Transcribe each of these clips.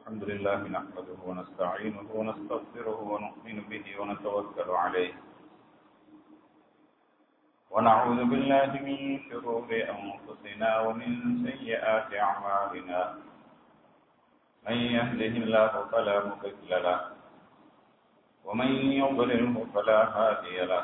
الحمد لله نحمده ونستعينه ونستغفره ونؤمن به ونتوكل عليه ونعوذ بالله من شرور أنفسنا ومن سيئات أعمالنا من يهده الله فلا مضل له ومن يضلله فلا هادي له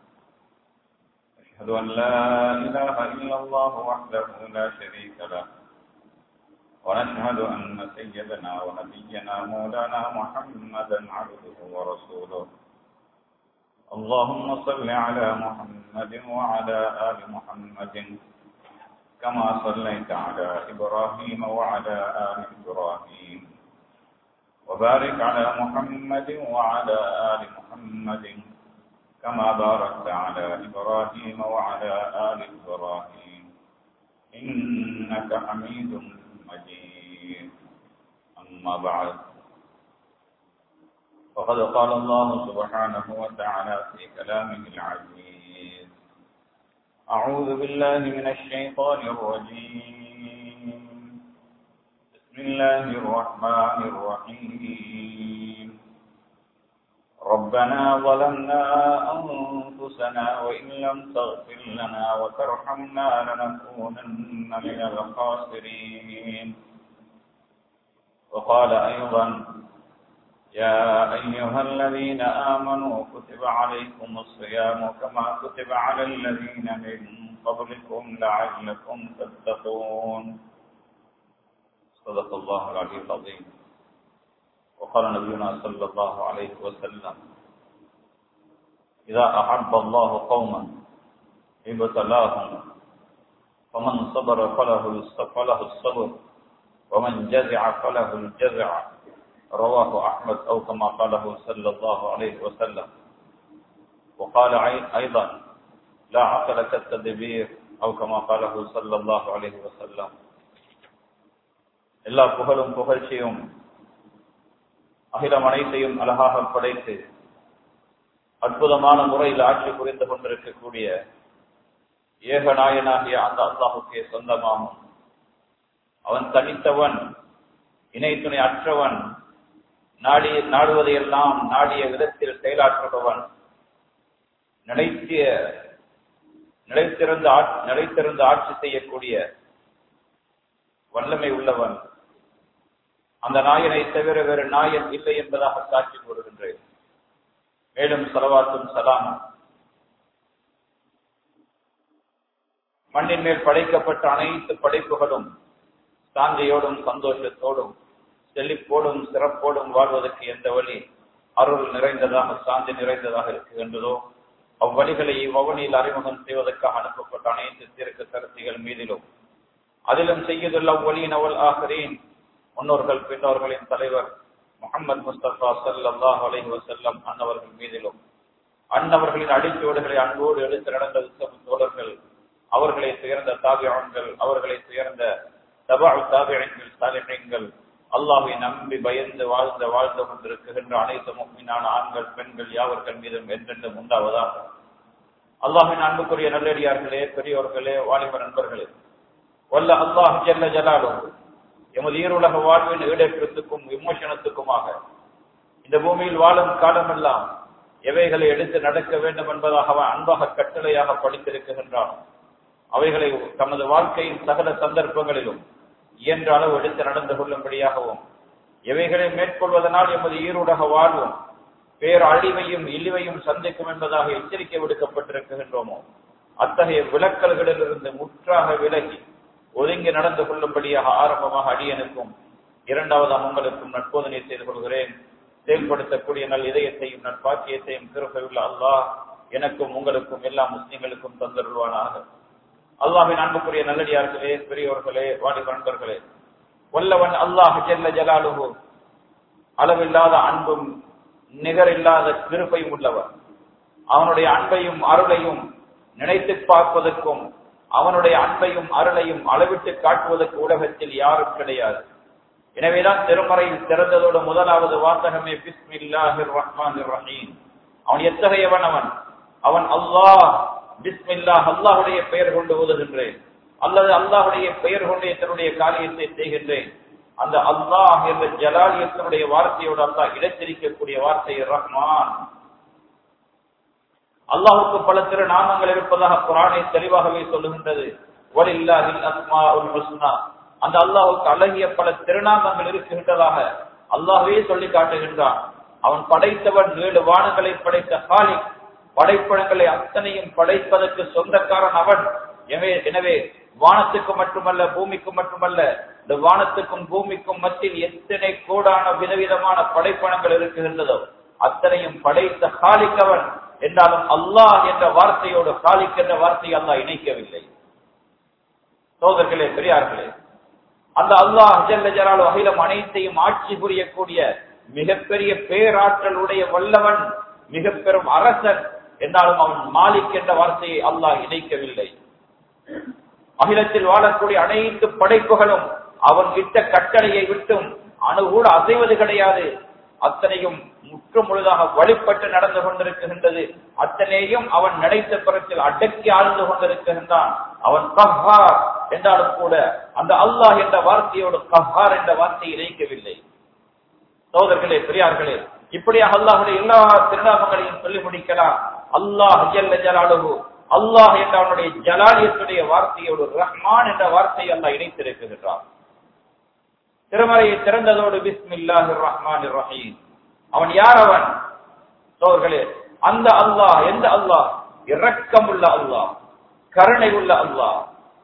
أشهد أن لا إله إلا الله وحده لا شريك له ونشهد أن سيدنا ونبينا مولانا محمدا عبده ورسوله اللهم صل على محمد وعلى آل محمد كما صليت على إبراهيم وعلى آل إبراهيم وبارك على محمد وعلى آل محمد كما باركت على إبراهيم وعلى آل إبراهيم إنك حميد مجيد أما بعد فقد قال الله سبحانه وتعالى في كلامه العزيز أعوذ بالله من الشيطان الرجيم بسم الله الرحمن الرحيم ربنا ظلمنا أنفسنا وإن لم تغفر لنا وترحمنا لنكونن من الخاسرين وقال أيضا يا أيها الذين آمنوا كتب عليكم الصيام كما كتب على الذين من قبلكم لعلكم تتقون صدق الله العلي العظيم وقال نبينا صلى الله عليه وسلم إذا أحب الله قوما ابتلاهم فمن صبر فله فله الصبر ومن جزع فله الجزع رواه أحمد أو كما قاله صلى الله عليه وسلم وقال أيضا لا عقل كالتدبير أو كما قاله صلى الله عليه وسلم எல்லா புகழும் புகழ்ச்சியும் அகிலம் அனைத்தையும் அழகாக படைத்து அற்புதமான முறையில் ஆட்சி புரிந்து கொண்டிருக்கக்கூடிய ஏகநாயனாகிய அந்த அல்லாஹுக்கே சொந்தமாகும் அவன் தனித்தவன் இணை துணை அற்றவன் நாடி நாடுவதையெல்லாம் நாடிய விதத்தில் செயலாற்றுபவன் நிலைத்திய நிலைத்திருந்த நிலைத்திருந்த ஆட்சி செய்யக்கூடிய வல்லமை உள்ளவன் அந்த நாயனை தவிர வேறு நாயன் இல்லை என்பதாக சாட்சி கூறுகின்றேன் மேலும் செலவாத்தும் சலாம் மண்ணின் மேல் படைக்கப்பட்ட அனைத்து படைப்புகளும் சாந்தியோடும் சந்தோஷத்தோடும் செழிப்போடும் சிறப்போடும் வாழ்வதற்கு எந்த வழி அருள் நிறைந்ததாக சாந்தி நிறைந்ததாக இருக்குகின்றதோ அவ்வழிகளை இவ்வவனில் அறிமுகம் செய்வதற்காக அனுப்பப்பட்ட அனைத்து தீர்க்க கருத்திகள் மீதிலும் அதிலும் செய்யுதுள்ள அவ்வழியின் அவள் ஆகிறேன் முன்னோர்கள் பின்னோர்களின் தலைவர் முகமது முஸ்தபா சல்லாஹ் அலைஹி வசல்லம் அன்னவர்கள் மீதிலும் அன்னவர்களின் அடிச்சுவடுகளை அன்போடு எடுத்து நடந்த உத்தம தோழர்கள் அவர்களை துயர்ந்த தாபியங்கள் அவர்களை துயர்ந்த தபா தாபியங்கள் சாலிகள் அல்லாவை நம்பி பயந்து வாழ்ந்த வாழ்ந்து கொண்டிருக்கின்ற அனைத்து முக்கியமான ஆண்கள் பெண்கள் யாவர்கள் மீதும் என்றென்றும் உண்டாவதாக அல்லாஹின் அன்புக்குரிய நல்லடியார்களே பெரியோர்களே வாலிப நண்பர்களே வல்ல அல்லாஹ் ஜல்ல ஜலாலும் எமது ஈருலக வாழ்வின் ஈடேற்றத்துக்கும் விமோசனத்துக்குமாக இந்த பூமியில் வாழும் காலமெல்லாம் எவைகளை எடுத்து நடக்க வேண்டும் என்பதாக அவன் அன்பாக கட்டளையாக படித்திருக்கின்றான் அவைகளை தமது வாழ்க்கையின் சகல சந்தர்ப்பங்களிலும் இயன்ற அளவு எடுத்து நடந்து கொள்ளும்படியாகவும் எவைகளை மேற்கொள்வதனால் எமது ஈருலக வாழ்வும் பேர் அழிவையும் இழிவையும் சந்திக்கும் என்பதாக எச்சரிக்கை விடுக்கப்பட்டிருக்கின்றோமோ அத்தகைய விளக்கல்களிலிருந்து முற்றாக விலகி ஒதுங்கி நடந்து கொள்ளும்படியாக ஆரம்பமாக அடியனுக்கும் இரண்டாவதாக உங்களுக்கும் நட்போதனை செய்து கொள்கிறேன் செயல்படுத்தக்கூடிய நல் இதயத்தையும் நட்பாக்கியத்தையும் திருப்பையுள்ள அல்லாஹ் எனக்கும் உங்களுக்கும் எல்லா முஸ்லிம்களுக்கும் தந்தருள்வானாக அல்லாஹின் அன்புக்குரிய நல்லடியார்களே பெரியோர்களே வாலிப நண்பர்களே வல்லவன் அல்லாஹ் ஜெல்ல ஜலாலுகு அளவில்லாத அன்பும் நிகரில்லாத கிருப்பையும் உள்ளவர் அவனுடைய அன்பையும் அருளையும் நினைத்து பார்ப்பதற்கும் அவனுடைய அன்பையும் அருளையும் அளவிட்டு காட்டுவதற்கு உலகத்தில் யாரும் கிடையாது எனவேதான் திருமறையில் திறந்ததோடு முதலாவது வாசகமே பிஸ்மில்லாஹிர் ரஹ்மான் ரஹீம் அவன் எத்தகையவன் அவன் அவன் அல்லாஹ் பிஸ்மில்லாஹ் அல்லாஹுடைய பெயர் கொண்டு ஓதுகின்றேன் அல்லது அல்லாஹுடைய பெயர் கொண்டே தன்னுடைய காரியத்தை செய்கின்றேன் அந்த அல்லாஹ் என்ற ஜலாலியத்தினுடைய வார்த்தையோடு அல்லாஹ் இடைத்திருக்கக்கூடிய வார்த்தை ரஹ்மான் அல்லாஹுக்கு பல திருநாமங்கள் இருப்பதாக குரானை தெளிவாகவே சொல்லுகின்றது அந்த அல்லாஹுக்கு அழகிய பல திருநாமங்கள் இருக்கின்றதாக அல்லாஹவே சொல்லி காட்டுகின்றான் அவன் படைத்தவன் ஏழு வானங்களை படைத்த காலி படைப்படங்களை அத்தனையும் படைப்பதற்கு சொந்தக்காரன் அவன் எனவே வானத்துக்கு மட்டுமல்ல பூமிக்கு மட்டுமல்ல இந்த வானத்துக்கும் பூமிக்கும் மத்தியில் எத்தனை கோடான விதவிதமான படைப்பணங்கள் இருக்குகின்றதோ அத்தனையும் படைத்த காலிக்கவன் என்றாலும் அல்லாஹ் என்ற வார்த்தையோடு காலிக் என்ற வார்த்தையை அல்லாஹ் இணைக்கவில்லை சோதர்களே பெரியார்களே அந்த அல்லாஹ் ஜல்ல ஜலாலு அகிலம் அனைத்தையும் ஆட்சி புரியக்கூடிய மிகப்பெரிய பேராற்றல் உடைய வல்லவன் மிக பெரும் அரசன் என்றாலும் அவன் மாலிக் என்ற வார்த்தையை அல்லாஹ் இணைக்கவில்லை அகிலத்தில் வாழக்கூடிய அனைத்து படைப்புகளும் அவன் இட்ட கட்டளையை விட்டும் அணுகூட அசைவது கிடையாது அத்தனையும் முற்று முழுதாக வழிபட்டு நடந்து கொண்டிருக்கின்றது அத்தனையும் அவன் நினைத்த புறத்தில் அடக்கி ஆழ்ந்து கொண்டிருக்கின்றான் அவன் கஹார் என்றாலும் கூட அந்த அல்லாஹ் என்ற வார்த்தையோடு கஹார் என்ற வார்த்தையை இணைக்கவில்லை சோதர்களே பெரியார்களே இப்படியாக அல்லாஹுடைய எல்லா திருநாமங்களையும் சொல்லி முடிக்கலாம் அல்லாஹ் ஜல்ல ஜலாலுகு அல்லாஹ் என்ற அவனுடைய ஜலாலியத்துடைய வார்த்தையோடு ரஹ்மான் என்ற வார்த்தையை அல்லாஹ் இணைத்திருக்கின்றான் திருமறையை திறந்ததோடு பிஸ்மில்லாஹ் ரஹ்மான் ரஹீம் அவன் யார் அவன் சோர்களே அந்த அல்லாஹ் எந்த அல்லாஹ் இரக்கம் உள்ள அல்லாஹ் கருணை உள்ள அல்லாஹ்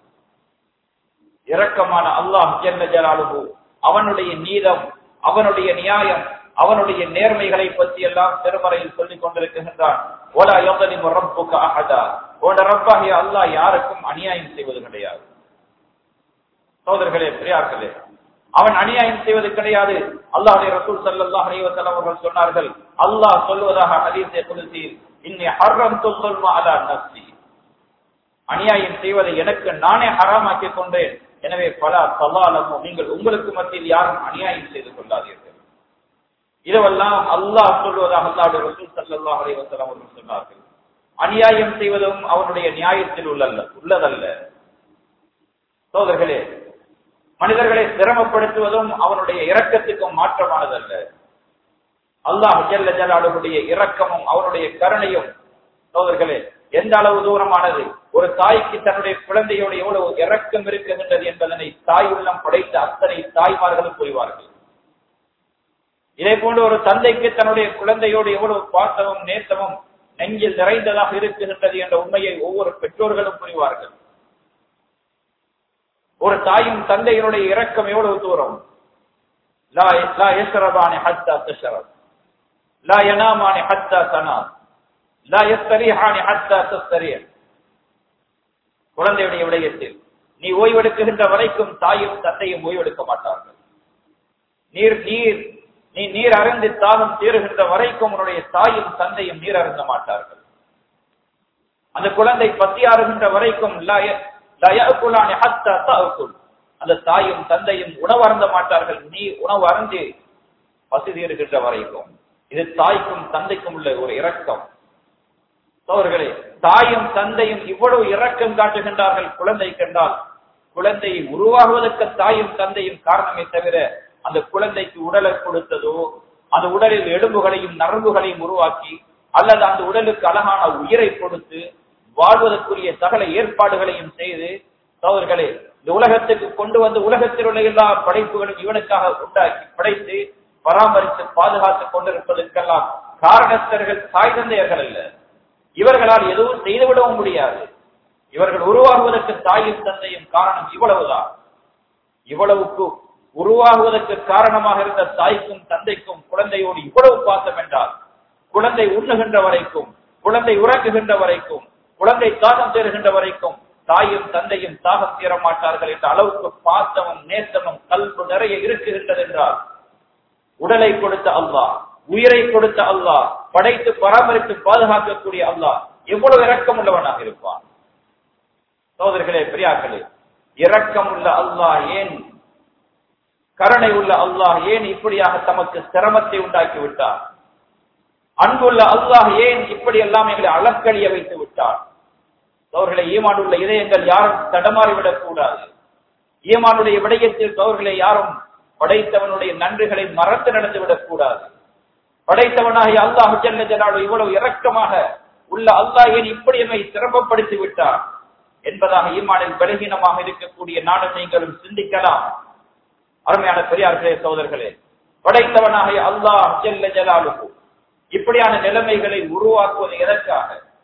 இரக்கமான அல்லாஹ் ஜெல்ல ஜலாலுகு அவனுடைய நீதம் அவனுடைய நியாயம் அவனுடைய நேர்மைகளை பற்றி எல்லாம் திருமறையில் சொல்லிக் கொண்டிருக்கின்றான் ஓலா யோகனி ரப்புக்கு அகதா ஓட ரப்பாகிய அல்லாஹ் யாருக்கும் அநியாயம் செய்வது கிடையாது சோதர்களே பெரியார்களே அவன் அநியாயம் செய்வது கிடையாது அல்லாஹுடைய ரசூல் சல்லாஹ் அலைவசல்லம் அவர்கள் சொன்னார்கள் அல்லாஹ் சொல்வதாக ஹதீஸை குதிசி இன்னி ஹர்ரம் துல்மா அலா நப்சி அநியாயம் செய்வதை எனக்கு நானே ஹராமாக்கி கொண்டேன் எனவே பல சவாலமும் நீங்கள் உங்களுக்கு மத்தியில் யாரும் அநியாயம் செய்து கொள்ளாதீர்கள் இதுவெல்லாம் அல்லாஹ் சொல்வதாக அல்லாவுடைய ரசூல் சல்லாஹ் அலைவசல்லம் அவர்கள் சொன்னார்கள் அநியாயம் செய்வதும் அவனுடைய நியாயத்தில் உள்ளல்ல உள்ளதல்ல சோதர்களே மனிதர்களை சிரமப்படுத்துவதும் அவனுடைய இரக்கத்துக்கும் மாற்றமானதல்ல அல்லாஹ் ஜல்ல ஜலாலுடைய இரக்கமும் அவனுடைய கருணையும் சோதர்களே எந்த அளவு தூரமானது ஒரு தாய்க்கு தன்னுடைய குழந்தையோடு எவ்வளவு இரக்கம் இருக்குகின்றது என்பதனை தாய் உள்ளம் படைத்த அத்தனை தாய்மார்களும் புரிவார்கள் இதே போன்று ஒரு தந்தைக்கு தன்னுடைய குழந்தையோடு எவ்வளவு பாசமும் நேசமும் நெஞ்சில் நிறைந்ததாக இருக்குகின்றது என்ற உண்மையை ஒவ்வொரு பெற்றோர்களும் புரிவார்கள் ஒரு தாயும் தந்தையினுடைய இரக்கம் எவ்வளவு தூரம் லா லா யஸ்ரபானி ஹத்தா தஷரப் லா யனாமானி ஹத்தா தனாம் லா யஸ்தரிஹானி ஹத்தா தஸ்தரிய குழந்தையுடைய விடயத்தில் நீ ஓய்வெடுக்குகின்ற வரைக்கும் தாயும் தந்தையும் ஓய்வெடுக்க மாட்டார்கள் நீர் நீர் நீ நீர் அருந்தி தாகம் தீருகின்ற வரைக்கும் உன்னுடைய தாயும் தந்தையும் நீர் அருந்த மாட்டார்கள் அந்த குழந்தை பத்தியாறுகின்ற வரைக்கும் அந்த தாயும் தந்தையும் உணவு அருந்த மாட்டார்கள் நீ உணவு அருந்தி பசி தீருகின்ற வரைக்கும் இது தாய்க்கும் தந்தைக்கும் உள்ள ஒரு இரக்கம் சோர்களே தாயும் தந்தையும் இவ்வளவு இரக்கம் காட்டுகின்றார்கள் குழந்தை கண்டால் குழந்தையை உருவாகுவதற்கு தாயும் தந்தையும் காரணமே தவிர அந்த குழந்தைக்கு உடலை கொடுத்ததோ அந்த உடலில் எலும்புகளையும் நரம்புகளையும் உருவாக்கி அல்லது அந்த உடலுக்கு அழகான உயிரை கொடுத்து வாழ்வதற்குரிய சகல ஏற்பாடுகளையும் செய்து சோதர்களே இந்த உலகத்துக்கு கொண்டு வந்து உலகத்தில் உள்ள எல்லா படைப்புகளும் இவனுக்காக உண்டாக்கி படைத்து பராமரித்து பாதுகாத்துக் கொண்டிருப்பதற்கெல்லாம் காரணஸ்தர்கள் தாய் தந்தையர்கள் அல்ல இவர்களால் எதுவும் செய்துவிடவும் முடியாது இவர்கள் உருவாகுவதற்கு தாயும் தந்தையும் காரணம் இவ்வளவுதான் இவ்வளவுக்கு உருவாகுவதற்கு காரணமாக இருந்த தாய்க்கும் தந்தைக்கும் குழந்தையோடு இவ்வளவு பாசம் என்றால் குழந்தை உண்ணுகின்ற வரைக்கும் குழந்தை உறங்குகின்ற வரைக்கும் குழந்தை தாகம் தேறுகின்ற வரைக்கும் தாயும் தந்தையும் தாகம் தீர மாட்டார்கள் என்ற அளவுக்கு பாசமும் நேசமும் கல்பு நிறைய இருக்குகின்றது என்றால் உடலை கொடுத்த அல்லாஹ் உயிரை கொடுத்த அல்லாஹ் படைத்து பராமரித்து பாதுகாக்கக்கூடிய அல்லாஹ் எவ்வளவு இரக்கம் உள்ளவனாக இருப்பான் சோதர்களே பெரியார்களே இரக்கம் உள்ள அல்லாஹ் ஏன் கருணை உள்ள அல்லாஹ் ஏன் இப்படியாக தமக்கு சிரமத்தை உண்டாக்கி விட்டார் அன்புள்ள அல்லாஹ் ஏன் இப்படி எல்லாம் எங்களை அளக்கழிய வைத்து விட்டார் அவர்களை ஈமானுள்ள இதயங்கள் யாரும் தடமாறிவிடக் கூடாது ஈமானுடைய விடயத்தில் அவர்களை யாரும் படைத்தவனுடைய நன்றிகளை மறந்து நடந்து விடக்கூடாது படைத்தவனாகிய அல்லாஹ் ஜல்ல ஜலாலு இவ்வளவு இரக்கமாக உள்ள அல்லாஹ் ஏன் இப்படி என்னை சிரமப்படுத்தி விட்டார் என்பதாக ஈமானில் பலகீனமாக இருக்கக்கூடிய நானும் நீங்களும் சிந்திக்கலாம் அருமையான பெரியார்களே சோதர்களே படைத்தவனாகிய அல்லாஹ் ஜல்ல ஜலாலுகு இப்படியான நிலைமைகளை உருவாக்குவது எதற்காக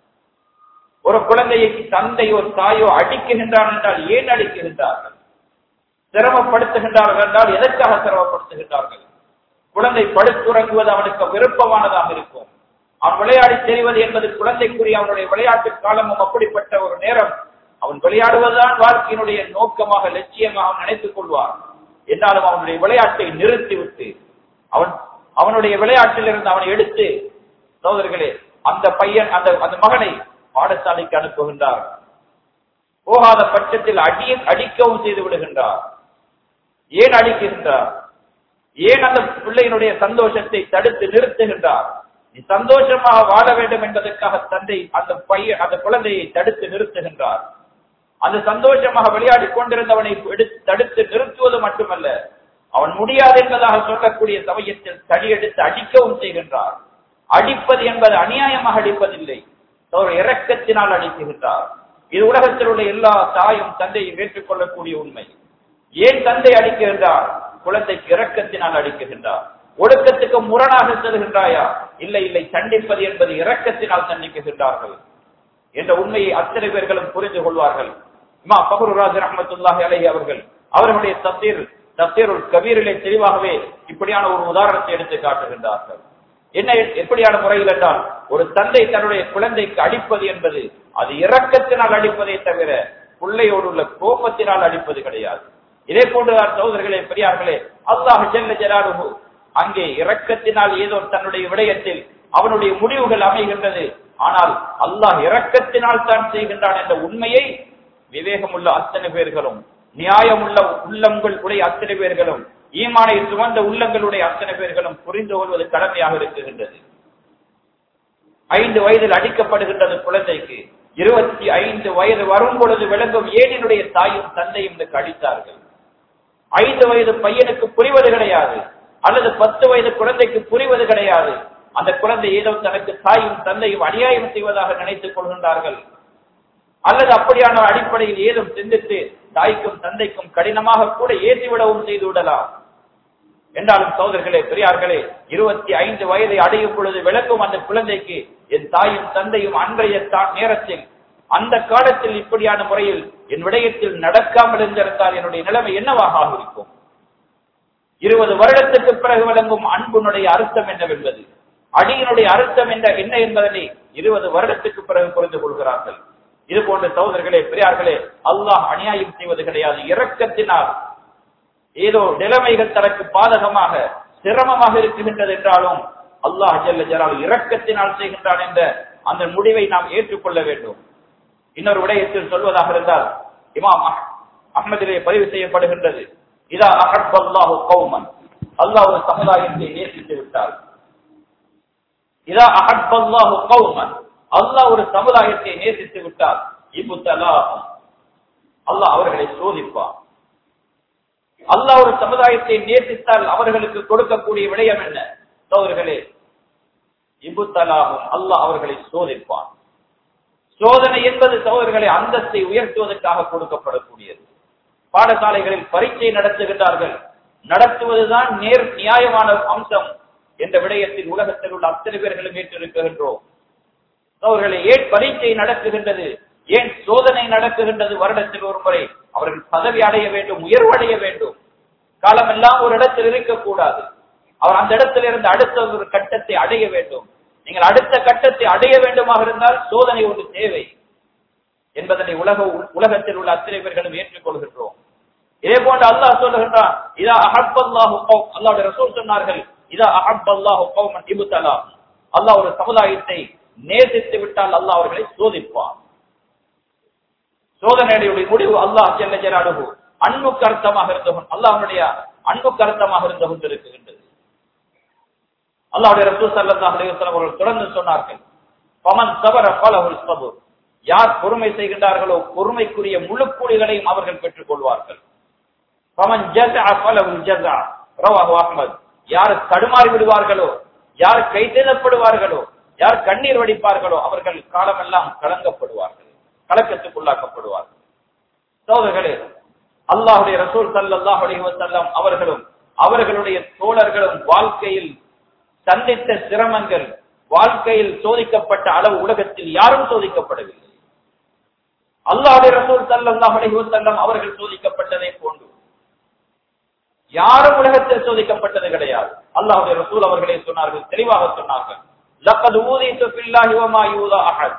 ஒரு குழந்தையை தந்தையோ தாயோ அடிக்குகின்றான் என்றால் ஏன் அடிக்குகின்றார்கள் சிரமப்படுத்துகின்றார்கள் என்றால் எதற்காக சிரமப்படுத்துகின்றார்கள் குழந்தை படுத்துறங்குவது அவனுக்கு விருப்பமானதாக இருக்கும் அவன் விளையாடி தெரிவது என்பது குழந்தைக்குரிய அவனுடைய விளையாட்டு காலமும் அப்படிப்பட்ட ஒரு நேரம் அவன் விளையாடுவதுதான் வாழ்க்கையினுடைய நோக்கமாக லட்சியமாக அவன் நினைத்துக் கொள்வான் என்றாலும் அவனுடைய விளையாட்டை நிறுத்திவிட்டு அவன் அவனுடைய விளையாட்டிலிருந்து அவனை எடுத்து சோதர்களே அந்த பையன் அந்த அந்த மகனை பாடசாலைக்கு அனுப்புகின்றார் போகாத பட்சத்தில் அடிய அடிக்கவும் செய்து விடுகின்றார் ஏன் அடிக்கின்றார் ஏன் அந்த பிள்ளையினுடைய சந்தோஷத்தை தடுத்து நிறுத்துகின்றார் நீ சந்தோஷமாக வாழ வேண்டும் என்பதற்காக தந்தை அந்த பையன் அந்த குழந்தையை தடுத்து நிறுத்துகின்றார் அந்த சந்தோஷமாக விளையாடி கொண்டிருந்தவனை எடுத்து தடுத்து நிறுத்துவது மட்டுமல்ல அவன் முடியாது என்பதாக சொல்லக்கூடிய சமயத்தில் தடி எடுத்து அடிக்கவும் செய்கின்றார் அடிப்பது என்பது அநியாயமாக அடிப்பதில்லை அவர் இரக்கத்தினால் அடிக்குகின்றார் இது உலகத்தில் உள்ள எல்லா தாயும் தந்தையும் ஏற்றுக்கொள்ளக்கூடிய உண்மை ஏன் தந்தை அடிக்குகின்றார் குழந்தைக்கு இரக்கத்தினால் அடிக்குகின்றார் ஒழுக்கத்துக்கு முரணாக செல்கின்றாயா இல்லை இல்லை தண்டிப்பது என்பது இரக்கத்தினால் தண்டிக்குகின்றார்கள் என்ற உண்மையை அத்தனை பேர்களும் புரிந்து கொள்வார்கள் இமா பகருராஜ் ரஹமத்துல்லாஹி அலஹி அவர்கள் அவர்களுடைய தப்தீர் தப்தீருல் கபீரிலே தெளிவாகவே இப்படியான ஒரு உதாரணத்தை எடுத்து காட்டுகின்றார்கள் என்ன எப்படியான முறையில் என்றால் ஒரு தந்தை தன்னுடைய குழந்தைக்கு அடிப்பது என்பது அது இரக்கத்தினால் அடிப்பதை தவிர பிள்ளையோடு உள்ள கோபத்தினால் அடிப்பது கிடையாது இதே போன்றுதான் சகோதரர்களே பெரியார்களே அல்லாஹ் ஜல்ல ஜலாலுஹு அங்கே இரக்கத்தினால் ஏதோ தன்னுடைய விடயத்தில் அவனுடைய முடிவுகள் அமைகின்றது ஆனால் அல்லாஹ் இரக்கத்தினால் தான் செய்கின்றான் என்ற உண்மையை விவேகமுள்ள அத்தனை பேர்களும் நியாயமுள்ள உள்ளங்கள் உடைய அத்தனை பேர்களும் ஈமானை சுமந்த உள்ளங்களுடைய அத்தனை பேர்களும் புரிந்து கொள்வது கடமையாக இருக்குகின்றது ஐந்து வயதில் அடிக்கப்படுகின்றது குழந்தைக்கு இருபத்தி ஐந்து வயது வரும் பொழுது விளங்கும் ஏனினுடைய தாயும் தந்தையும் எனக்கு அடித்தார்கள் ஐந்து வயது பையனுக்கு புரிவது கிடையாது அல்லது பத்து வயது குழந்தைக்கு புரிவது கிடையாது அந்த குழந்தை ஏதோ தனக்கு தாயும் தந்தையும் அநியாயம் செய்வதாக நினைத்துக் கொள்கின்றார்கள் அல்லது அப்படியான அடிப்படையில் ஏதும் சிந்தித்து தாய்க்கும் தந்தைக்கும் கடினமாக கூட ஏற்றிவிடவும் செய்து விடலாம் என்றாலும் சோதர்களே பெரியார்களே இருபத்தி ஐந்து வயதை அடையும் பொழுது விளக்கும் அந்த குழந்தைக்கு என் தாயும் தந்தையும் அன்றைய நேரத்தில் அந்த காலத்தில் இப்படியான முறையில் என் விடயத்தில் நடக்காமல் இருந்திருந்தால் என்னுடைய நிலைமை என்னவாக இருக்கும் இருபது வருடத்துக்கு பிறகு விளங்கும் அன்புனுடைய அர்த்தம் என்னவென்பது அடியினுடைய அர்த்தம் என்ன என்ன என்பதனை இருபது வருடத்துக்கு பிறகு புரிந்து கொள்கிறார்கள் இது போன்ற சகோதரர்களே பெரியார்களே அல்லாஹ் அநியாயம் செய்வது கிடையாது இரக்கத்தினால் ஏதோ நிலைமைகள் தனக்கு பாதகமாக சிரமமாக இருக்குகின்றது என்றாலும் அல்லாஹ் ஜல்ல ஜலால் இரக்கத்தினால் செய்கின்றான் என்ற அந்த முடிவை நாம் ஏற்றுக்கொள்ள வேண்டும் இன்னொரு விடயத்தில் சொல்வதாக இருந்தால் இமாம் அஹ்மதிலே பதிவு செய்யப்படுகின்றது இதா அஹப்பல்லாஹு கௌமன் அல்லாஹ் ஒரு சமுதாயத்தை நேசித்து விட்டார் இதா அஹப்பல்லாஹு கௌமன் அல்லாஹ் ஒரு சமுதாயத்தை நேசித்து விட்டார் இப்புத்தலாகும் அல்லாஹ் அவர்களை சோதிப்பார் அல்லாஹ் ஒரு சமுதாயத்தை நேசித்தால் அவர்களுக்கு கொடுக்கக்கூடிய விடயம் என்ன சோதர்களே இபுத்தலாகும் அல்லாஹ் அவர்களை சோதிப்பான் சோதனை என்பது சோதர்களை அந்தஸ்தை உயர்த்துவதற்காக கொடுக்கப்படக்கூடியது பாடசாலைகளில் பரீட்சை நடத்துகின்றார்கள் நடத்துவதுதான் நேர் நியாயமான அம்சம் என்ற விடயத்தில் உலகத்தில் உள்ள அத்தனை பேர்களும் ஏற்றிருக்கின்றோம் அவர்களை ஏன் பரீட்சை நடக்குகின்றது ஏன் சோதனை நடக்குகின்றது வருடத்தில் ஒரு முறை அவர்கள் பதவி அடைய வேண்டும் உயர்வடைய வேண்டும் காலமெல்லாம் ஒரு இடத்தில் இருக்கக்கூடாது அவர் அந்த இடத்தில் இருந்து அடுத்த ஒரு கட்டத்தை அடைய வேண்டும் நீங்கள் அடுத்த கட்டத்தை அடைய வேண்டுமாக இருந்தால் சோதனை ஒன்று தேவை என்பதனை உலக உலகத்தில் உள்ள அத்தனை பேர்களும் ஏற்றுக்கொள்கின்றோம் இதே போன்று அல்லாஹ் சொல்லுகின்றான் இதா அஹப்பல்லாஹு அல்லாவுடைய ரசூல் சொன்னார்கள் இதா அஹப்பல்லாஹு கௌமன் இபுத்தலா அல்லாஹ் ஒரு சமுதாயத்தை நேசித்து விட்டால் அல்லாஹ் அவர்களை சோதிப்பான் சோதனையுடைய முடிவு அல்லாஹ் செல்ல ஜெராடுகு அன்புக்கு அர்த்தமாக இருந்தவன் அல்லாஹனுடைய அன்புக்கு அர்த்தமாக இருந்து கொண்டிருக்கின்றது அல்லாவுடைய ரசூல் சல்லல்லாஹு அலைஹி வஸல்லம் அவர்கள் தொடர்ந்து சொன்னார்கள் பமன் சபர பலஹுல் சபுர் யார் பொறுமை செய்கின்றார்களோ பொறுமைக்குரிய முழு கூலிகளையும் அவர்கள் பெற்றுக் கொள்வார்கள் பமன் ஜஸா பலஹுல் ஜஸா ரவாஹு அஹ்மத் யார் தடுமாறி விடுவார்களோ யார் கைதேதப்படுவார்களோ யார் கண்ணீர் வடிப்பார்களோ அவர்கள் காலமெல்லாம் கலங்கப்படுவார்கள் கலக்கத்துக்குள்ளாக்கப்படுவார்கள் சோதர்களே அல்லாஹுடைய ரசூல் சல்லாஹ் அலிவசல்லாம் அவர்களும் அவர்களுடைய தோழர்களும் வாழ்க்கையில் சந்தித்த சிரமங்கள் வாழ்க்கையில் சோதிக்கப்பட்ட அளவு உலகத்தில் யாரும் சோதிக்கப்படவில்லை அல்லாஹுடைய ரசூல் சல்லாஹ் அலிவசல்லாம் அவர்கள் சோதிக்கப்பட்டதை போன்று யாரும் உலகத்தில் சோதிக்கப்பட்டது கிடையாது அல்லாஹுடைய ரசூல் அவர்களே சொன்னார்கள் தெளிவாக சொன்னார்கள் லக்கது ஊதித்து பில்லாஹி வமா யூதா அஹத்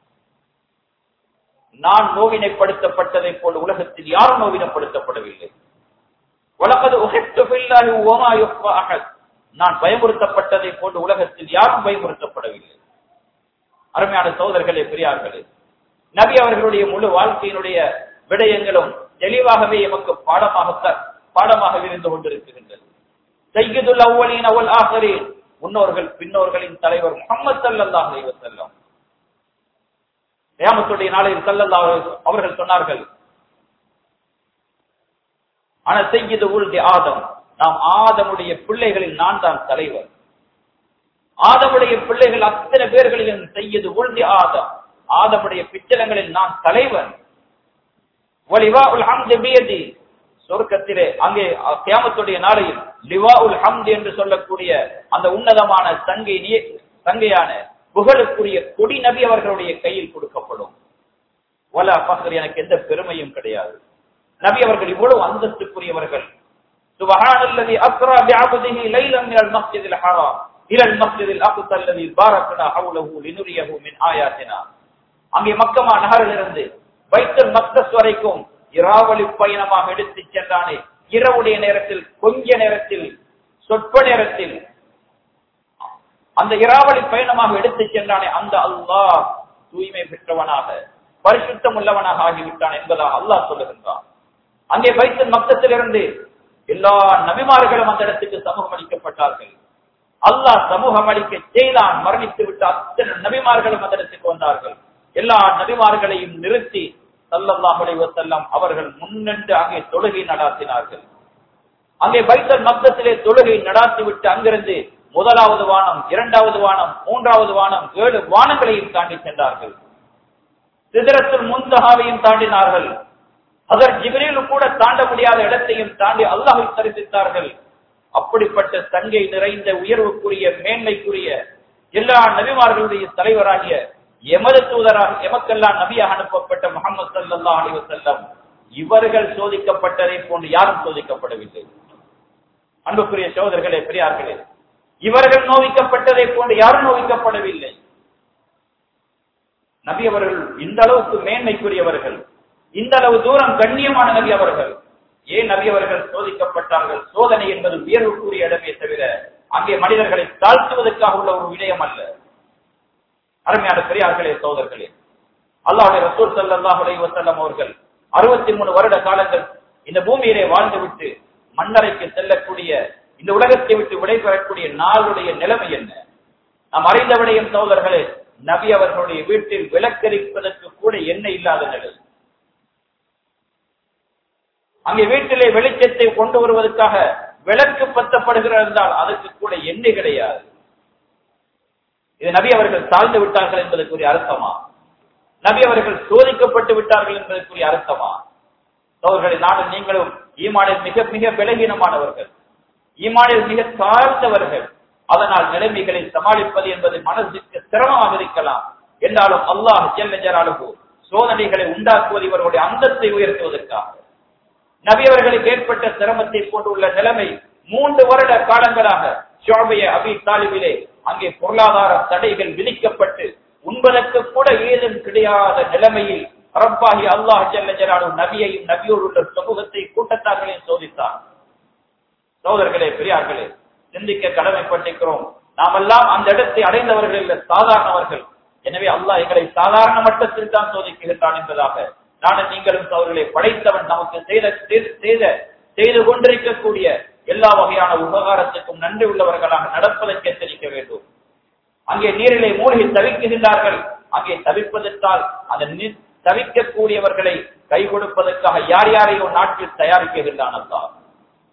நான் நோவினைப்படுத்தப்பட்டதை போல உலகத்தில் யாரும் நோவினப்படுத்தப்படவில்லை வழக்கது உஹித்து பில்லாஹி வமா யுஃபா அஹத் நான் பயமுறுத்தப்பட்டதை போன்று உலகத்தில் யாரும் பயமுறுத்தப்படவில்லை அருமையான சோதர்களே பெரியார்களே நபி அவர்களுடைய முழு வாழ்க்கையினுடைய விடயங்களும் தெளிவாகவே எமக்கு பாடமாகத்தான் பாடமாக இருந்து கொண்டிருக்கின்றது சையதுல் அவ்வளீன் அவள் ஆகரீன் முன்னோர்கள் பின்னோர்களின் தலைவர் முகமது சல்லல்லாஹ் அலைஹி வஸல்லம் கியாமத்துடைய நாளில் சல்லல்லாஹு அவர்கள் சொன்னார்கள் ஆனா செய்யது உள்தி ஆதம் நாம் ஆதமுடைய பிள்ளைகளில் நான் தான் தலைவர் ஆதமுடைய பிள்ளைகள் அத்தனை பேர்களிலும் செய்யது உள்தி ஆதம் ஆதமுடைய பிச்சலங்களில் நான் தலைவன் வலிவா உல் ஹம்து பியதி சொர்க்கத்திலே அங்கே கியாமத்துடைய நாளையில் லிவா உல் ஹம்து என்று சொல்லக்கூடிய அந்த உன்னதமான சங்கை சங்கையான புகழுக்குரிய கொடி நபி அவர்களுடைய கையில் கொடுக்கப்படும் வலா பகர் எனக்கு எந்த பெருமையும் கிடையாது நபி அவர்கள் இவ்வளவு அந்தஸ்துக்குரியவர்கள் சுபஹானல்லதி அஸ்ரா பிஅப்திஹி லைலன் மினல் மஸ்ஜிதில் ஹராம் இலா அல் மஸ்ஜிதில் அக்ஸா அல்லதி பாரக்னா ஹவுலஹு லினுரியஹு மின் ஆயாத்தினா அங்கே மக்கமா நகரிலிருந்து பைத்துல் மக்தஸ் வரைக்கும் இராவலி பயணமாக எடுத்து சென்றானே இரவுடைய நேரத்தில் கொஞ்ச நேரத்தில் சொற்ப நேரத்தில் அந்த இராவலி பயணமாக எடுத்து சென்றானே அந்த அல்லாஹ் தூய்மை பெற்றவனாக பரிசுத்தம் உள்ளவனாக ஆகிவிட்டான் என்பதாக அல்லாஹ் சொல்லுகின்றான் அங்கே பைத்தல் மக்தத்திலிருந்து எல்லா நபிமார்களும் அந்த இடத்துக்கு சமூகம் அளிக்கப்பட்டார்கள் அல்லாஹ் சமூகம் அளிக்க செய்தான் மரணித்து விட்ட அத்தனை நபிமார்களும் அந்த இடத்துக்கு வந்தார்கள் எல்லா நபிமார்களையும் நிறுத்தி சல்லல்லாஹு அலைஹி வஸல்லம் அவர்கள் முன்னின்று அங்கே தொழுகை நடாத்தினார்கள் அங்கே பைத்தல் மக்தத்திலே தொழுகை நடாத்திவிட்டு அங்கிருந்து முதலாவது வானம் இரண்டாவது வானம் மூன்றாவது வானம் ஏழு வானங்களையும் தாண்டி சென்றார்கள் சிதறத்தில் முந்தகாவையும் தாண்டினார்கள் அதர் ஜிபிரில் கூட தாண்ட முடியாத இடத்தையும் தாண்டி அல்லாஹை தரிசித்தார்கள் அப்படிப்பட்ட தங்கை நிறைந்த உயர்வுக்குரிய மேன்மைக்குரிய எல்லா நபிமார்களுடைய தலைவராகிய எமது தூதராக எமக்கெல்லாம் நபியாக அனுப்பப்பட்ட முகமது சல்லா அலி வசல்லம் இவர்கள் சோதிக்கப்பட்டதை போன்று யாரும் சோதிக்கப்படவில்லை அன்புக்குரிய சோதர்களே பெரியார்களே இவர்கள் நோவிக்கப்பட்டதை போன்று யாரும் நோவிக்கப்படவில்லை நபி அவர்கள் இந்த அளவுக்கு மேன்மைக்குரியவர்கள் இந்த அளவு தூரம் கண்ணியமான நபி அவர்கள் ஏன் நபி அவர்கள் சோதிக்கப்பட்டார்கள் சோதனை என்பது உயர்வுக்குரிய இடமே தவிர அங்கே மனிதர்களை தாழ்த்துவதற்காக உள்ள ஒரு விடயம் அல்ல அருமையான பெரியார்களே சோதர்களே அல்லாஹுடைய ரசூல் சல்லாஹ் அலைஹி வஸல்லம் அவர்கள் அறுபத்தி மூணு வருட காலங்கள் இந்த பூமியிலே வாழ்ந்துவிட்டு மண்ணறைக்கு செல்லக்கூடிய இந்த உலகத்தை விட்டு விடைபெறக்கூடிய நாளுடைய நிலைமை என்ன நாம் அறிந்த விடயம் சோதர்களே நபி அவர்களுடைய வீட்டில் விளக்கரிப்பதற்கு கூட எண்ணெய் இல்லாத நிலை அங்கே வீட்டிலே வெளிச்சத்தை கொண்டு வருவதற்காக விளக்கு பத்தப்படுகிறது என்றால் அதற்கு கூட எண்ணெய் கிடையாது இது நபி அவர்கள் தாழ்ந்து விட்டார்கள் என்பதற்குரிய அர்த்தமா நபி அவர்கள் சோதிக்கப்பட்டு விட்டார்கள் என்பதற்குரிய அர்த்தமா அவர்களை நானும் நீங்களும் ஈமானில் மிக மிக பலகீனமானவர்கள் ஈமானில் மிக தாழ்ந்தவர்கள் அதனால் நிலைமைகளை சமாளிப்பது என்பது மனதிற்கு சிரமமாக இருக்கலாம் என்றாலும் அல்லாஹ் ஜெல்ல ஜலாலுகு சோதனைகளை உண்டாக்குவது இவர்களுடைய அந்தத்தை உயர்த்துவதற்காக நபி அவர்களுக்கு ஏற்பட்ட சிரமத்தை போன்றுள்ள நிலைமை மூன்று வருட காலங்களாக ஷோபைய அபி தாலிபிலே அங்கே பொருளாதார தடைகள் விதிக்கப்பட்டு உண்பதற்கு கூட ஏதும் கிடையாத நிலைமையில் ரப்பாகி அல்லாஹ் ஜல்ல ஜலாலு நபியையும் நபியோடு உள்ள சமூகத்தை கூட்டத்தார்களையும் சோதித்தார் சோதர்களே பெரியார்களே சிந்திக்க கடமைப்பட்டிருக்கிறோம் நாமெல்லாம் அந்த இடத்தை அடைந்தவர்கள் இல்ல சாதாரணவர்கள் எனவே அல்லாஹ் எங்களை சாதாரண மட்டத்தில் தான் சோதிக்குகின்றான் என்பதாக நானும் நீங்களும் அவர்களை படைத்தவன் நமக்கு செய்த செய்த செய்து கொண்டிருக்கக்கூடிய எல்லா வகையான உபகாரத்துக்கும் நன்றி உள்ளவர்களாக நடப்பதற்கு எச்சரிக்க வேண்டும் அங்கே நீரிலே மூழ்கி தவிக்குகின்றார்கள் அங்கே தவிப்பதற்கால் அந்த நீர் தவிக்கக்கூடியவர்களை கை கொடுப்பதற்காக யார் யாரையோ நாட்டில் தயாரிக்குகின்றான் அல்லா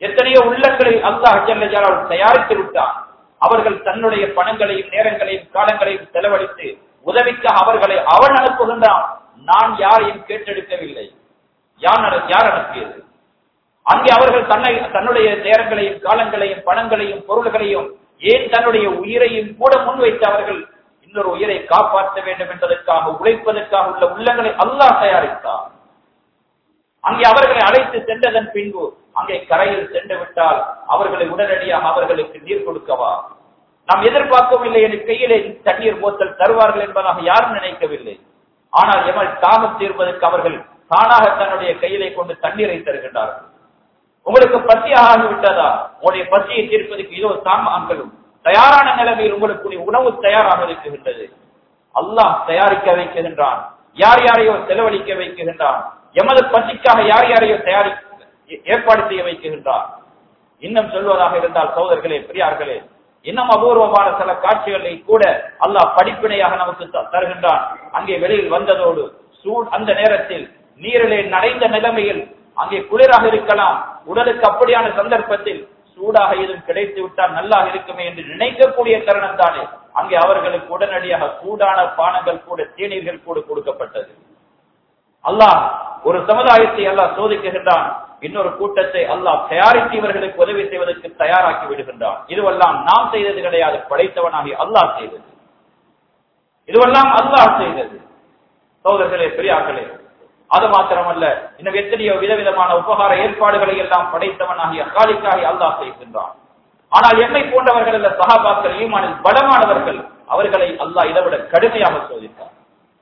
எத்தனையோ உள்ளங்களை அல்லாஹ் ஜல்ல ஜலால் தயாரித்து விட்டான் அவர்கள் தன்னுடைய பணங்களையும் நேரங்களையும் காலங்களையும் செலவழித்து உதவிக்காக அவர்களை அவன் அனுப்புகின்றான் நான் யாரையும் கேட்டெடுக்கவில்லை யார் அனு- யார் அனுப்பியது அங்கே அவர்கள் தன்னை தன்னுடைய நேரங்களையும் காலங்களையும் பணங்களையும் பொருள்களையும் ஏன் தன்னுடைய உயிரையும் கூட முன்வைத்து அவர்கள் இன்னொரு உயிரை காப்பாற்ற வேண்டும் என்பதற்காக உழைப்பதற்காக உள்ள உள்ளங்களை அல்லாஹ் தயாரித்தார் அங்கே அவர்களை அழைத்து சென்றதன் பின்பு அங்கே கரையில் சென்று விட்டால் அவர்களை உடனடியாக அவர்களுக்கு நீர் கொடுக்கவா நாம் எதிர்பார்க்கவில்லை என்று கையிலே தண்ணீர் போத்தல் தருவார்கள் என்பதாக யாரும் நினைக்கவில்லை ஆனால் எமல் தாகம் தீர்ப்பதற்கு அவர்கள் தானாக தன்னுடைய கையிலே கொண்டு தண்ணீரை தருகின்றார்கள் உங்களுக்கு பசியாக ஆகிவிட்டதா உங்களுடைய பசியை தீர்ப்பதற்கு இதோ சாமான்களும் தயாரான நிலைமையில் உங்களுக்கு உணவு தயாராக இருக்குகின்றது அல்லாஹ் தயாரிக்க வைக்கின்றான் யார் யாரையோ செலவழிக்க வைக்கின்றான் எமது பசிக்காக யார் யாரையோ தயாரி ஏற்பாடு செய்ய வைக்கின்றான் இன்னும் சொல்வதாக இருந்தால் சோதர்களே பெரியார்களே இன்னும் அபூர்வமான சில காட்சிகளை கூட அல்லாஹ் படிப்பினையாக நமக்கு த- தருகின்றான் அங்கே வெளியில் வந்ததோடு சூழ் அந்த நேரத்தில் நீரிலே நனைந்த நிலைமையில் அங்கே குளிராக இருக்கலாம் உடலுக்கு அப்படியான சந்தர்ப்பத்தில் சூடாக எதுவும் கிடைத்து விட்டால் நல்லா இருக்குமே என்று நினைக்கக்கூடிய தருணம் தானே அங்கே அவர்களுக்கு உடனடியாக சூடான பானங்கள் கூட தேநீர்கள் கூட கொடுக்கப்பட்டது அல்லாஹ் ஒரு சமுதாயத்தை அல்லாஹ் சோதிக்குகின்றான் இன்னொரு கூட்டத்தை அல்லாஹ் தயாரித்து இவர்களுக்கு உதவி செய்வதற்கு தயாராக்கி விடுகின்றான் இதுவெல்லாம் நாம் செய்தது கிடையாது படைத்தவனாகி அல்லாஹ் செய்தது இதுவெல்லாம் அல்லாஹ் செய்தது சோதர்களே பெரியார்களே அது மாத்திரமல்ல இன்னும் எத்தனையோ விதவிதமான உபகார ஏற்பாடுகளை எல்லாம் படைத்தவனாகிய காலிக்காகி அல்லாஹ் செய்கின்றான் ஆனால் எம்மை போன்றவர்கள் அல்ல சகாபாக்கள் ஈமானில் பலமானவர்கள் அவர்களை அல்லாஹ் இதைவிட கடுமையாக சோதித்தார்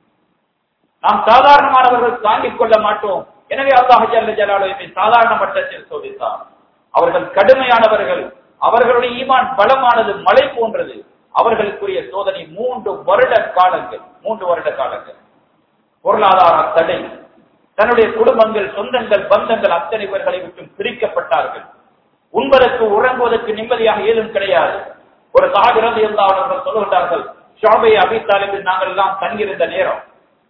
நாம் சாதாரணமானவர்கள் தாங்கிக் கொள்ள மாட்டோம் எனவே அல்லாஹ் ஜல்ல ஜலாலுவை சாதாரண மட்டத்தில் சோதித்தார் அவர்கள் கடுமையானவர்கள் அவர்களுடைய ஈமான் பலமானது மலை போன்றது அவர்களுக்குரிய சோதனை மூன்று வருட காலங்கள் மூன்று வருட காலங்கள் பொருளாதார தடை தன்னுடைய குடும்பங்கள் சொந்தங்கள் பந்தங்கள் அத்தனை பேர்களை விட்டு பிரிக்கப்பட்டார்கள் உண்பதற்கு உறங்குவதற்கு நிம்மதியாக ஏதும் கிடையாது ஒரு தாகிறது இருந்தால் அவர்கள் சொல்லுகின்றார்கள் ஷாபை அபித்தாலிபில் நாங்கள் எல்லாம் தங்கியிருந்த நேரம்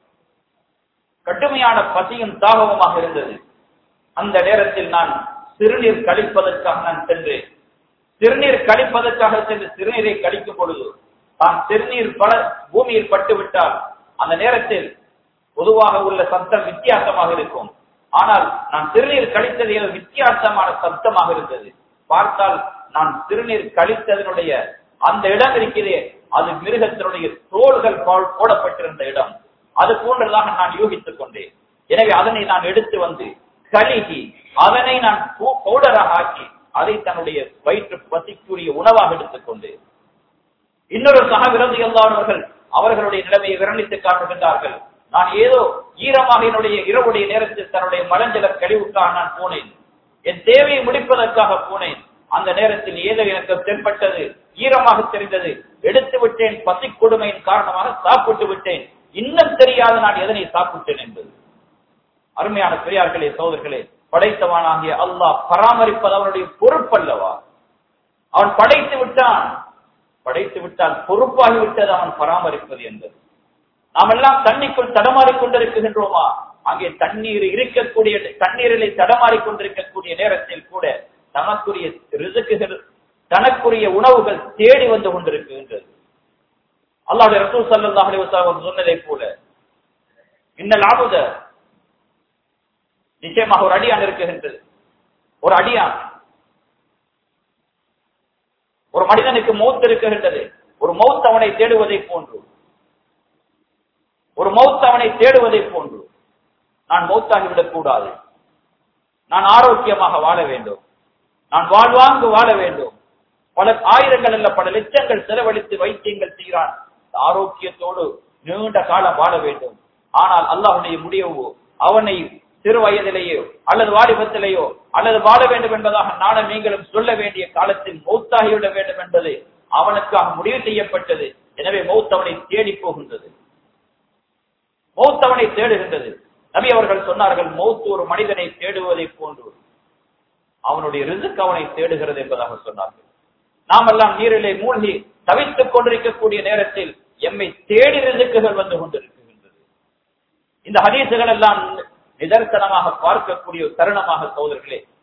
கடுமையான பசியும் தாகமுமாக இருந்தது அந்த நேரத்தில் நான் சிறுநீர் கழிப்பதற்காக நான் சென்றேன் சிறுநீர் கழிப்பதற்காக சென்று சிறுநீரை கழிக்கும் பொழுது தான் சிறுநீர் பல பூமியில் பட்டு விட்டால் அந்த நேரத்தில் பொதுவாக உள்ள சத்தம் வித்தியாசமாக இருக்கும் ஆனால் நான் சிறுநீர் கழித்தது ஏதோ வித்தியாசமான சத்தமாக இருந்தது பார்த்தால் நான் சிறுநீர் கழித்ததனுடைய அந்த இடம் இருக்கிறதே அது மிருகத்தினுடைய தோள்கள் போல் போடப்பட்டிருந்த இடம் அது போன்றதாக நான் யூகித்துக் கொண்டேன் எனவே அதனை நான் எடுத்து வந்து கழுகி அதனை நான் பவுடராக ஆக்கி அதை தன்னுடைய வயிற்று பசிக்குரிய உணவாக எடுத்துக்கொண்டு இன்னொரு சக விரோதி அல்லாதவர்கள் அவர்களுடைய நிலைமையை விரணித்து காட்டுகின்றார்கள் நான் ஏதோ ஈரமாக என்னுடைய இரவுடைய நேரத்தில் தன்னுடைய மலஞ்சல கழிவுக்காக நான் போனேன் என் தேவையை முடிப்பதற்காக போனேன் அந்த நேரத்தில் ஏதோ எனக்கு தென்பட்டது ஈரமாக தெரிந்தது எடுத்து விட்டேன் பசி கொடுமையின் காரணமாக சாப்பிட்டு விட்டேன் இன்னும் தெரியாது நான் எதனை சாப்பிட்டேன் என்பது அருமையான பெரியார்களே சோதர்களே படைத்தவனாகிய அல்லாஹ் பராமரிப்பது அவனுடைய பொறுப்பல்லவா அவன் படைத்து விட்டான் படைத்து விட்டால் பொறுப்பாகி விட்டது அவன் பராமரிப்பது என்பது நாம் எல்லாம் தண்ணிக்குள் தடமாறிக் கொண்டிருக்கின்றோமா அங்கே தண்ணீர் இருக்கக்கூடிய தண்ணீரிலே தடமாறிக் கொண்டிருக்கக்கூடிய நேரத்தில் கூட தனக்குரிய ரிசுக்குகள் தனக்குரிய உணவுகள் தேடி வந்து கொண்டிருக்கின்றது அல்லாஹ் ரசூல் சல்லல்லாஹு அலைஹி வஸல்லம் சொன்னதை போல இன்னல் ஆபுத நிச்சயமாக ஒரு அடியான் இருக்குகின்றது ஒரு அடியான் ஒரு மனிதனுக்கு மௌத் இருக்குகின்றது ஒரு மௌத் அவனை தேடுவதை போன்று ஒரு மௌத் அவனை தேடுவதை போன்று நான் மௌத்தாகிவிடக் கூடாது நான் ஆரோக்கியமாக வாழ வேண்டும் நான் வாழ்வாங்கு வாழ வேண்டும் பல ஆயிரங்கள் அல்ல பல லட்சங்கள் செலவழித்து வைத்தியங்கள் செய்கிறான் ஆரோக்கியத்தோடு நீண்ட காலம் வாழ வேண்டும் ஆனால் அல்லாஹுடைய முடிவு அவனை சிறு வயதிலேயோ அல்லது வாலிபத்திலேயோ அல்லது வாழ வேண்டும் என்பதாக நானும் நீங்களும் சொல்ல வேண்டிய காலத்தில் மௌத்தாகிவிட வேண்டும் என்பது அவனுக்காக முடிவு செய்யப்பட்டது எனவே மௌத் அவனை தேடி போகின்றது மௌத் அவனை தேடுகின்றது நபி அவர்கள் சொன்னார்கள் மௌத் ஒரு மனிதனை தேடுவதை போன்று அவனுடைய ரிசுக்கு அவனை தேடுகிறது என்பதாக சொன்னார்கள் நாமெல்லாம் நீரிலே மூழ்கி தவித்துக் கொண்டிருக்கக்கூடிய நேரத்தில் எம்மை தேடி ரிசுக்குகள் வந்து கொண்டிருக்கின்றது இந்த ஹதீசுகள் எல்லாம் நிதர்சனமாக பார்க்கக்கூடிய ஒரு தருணமாக சோதர்களே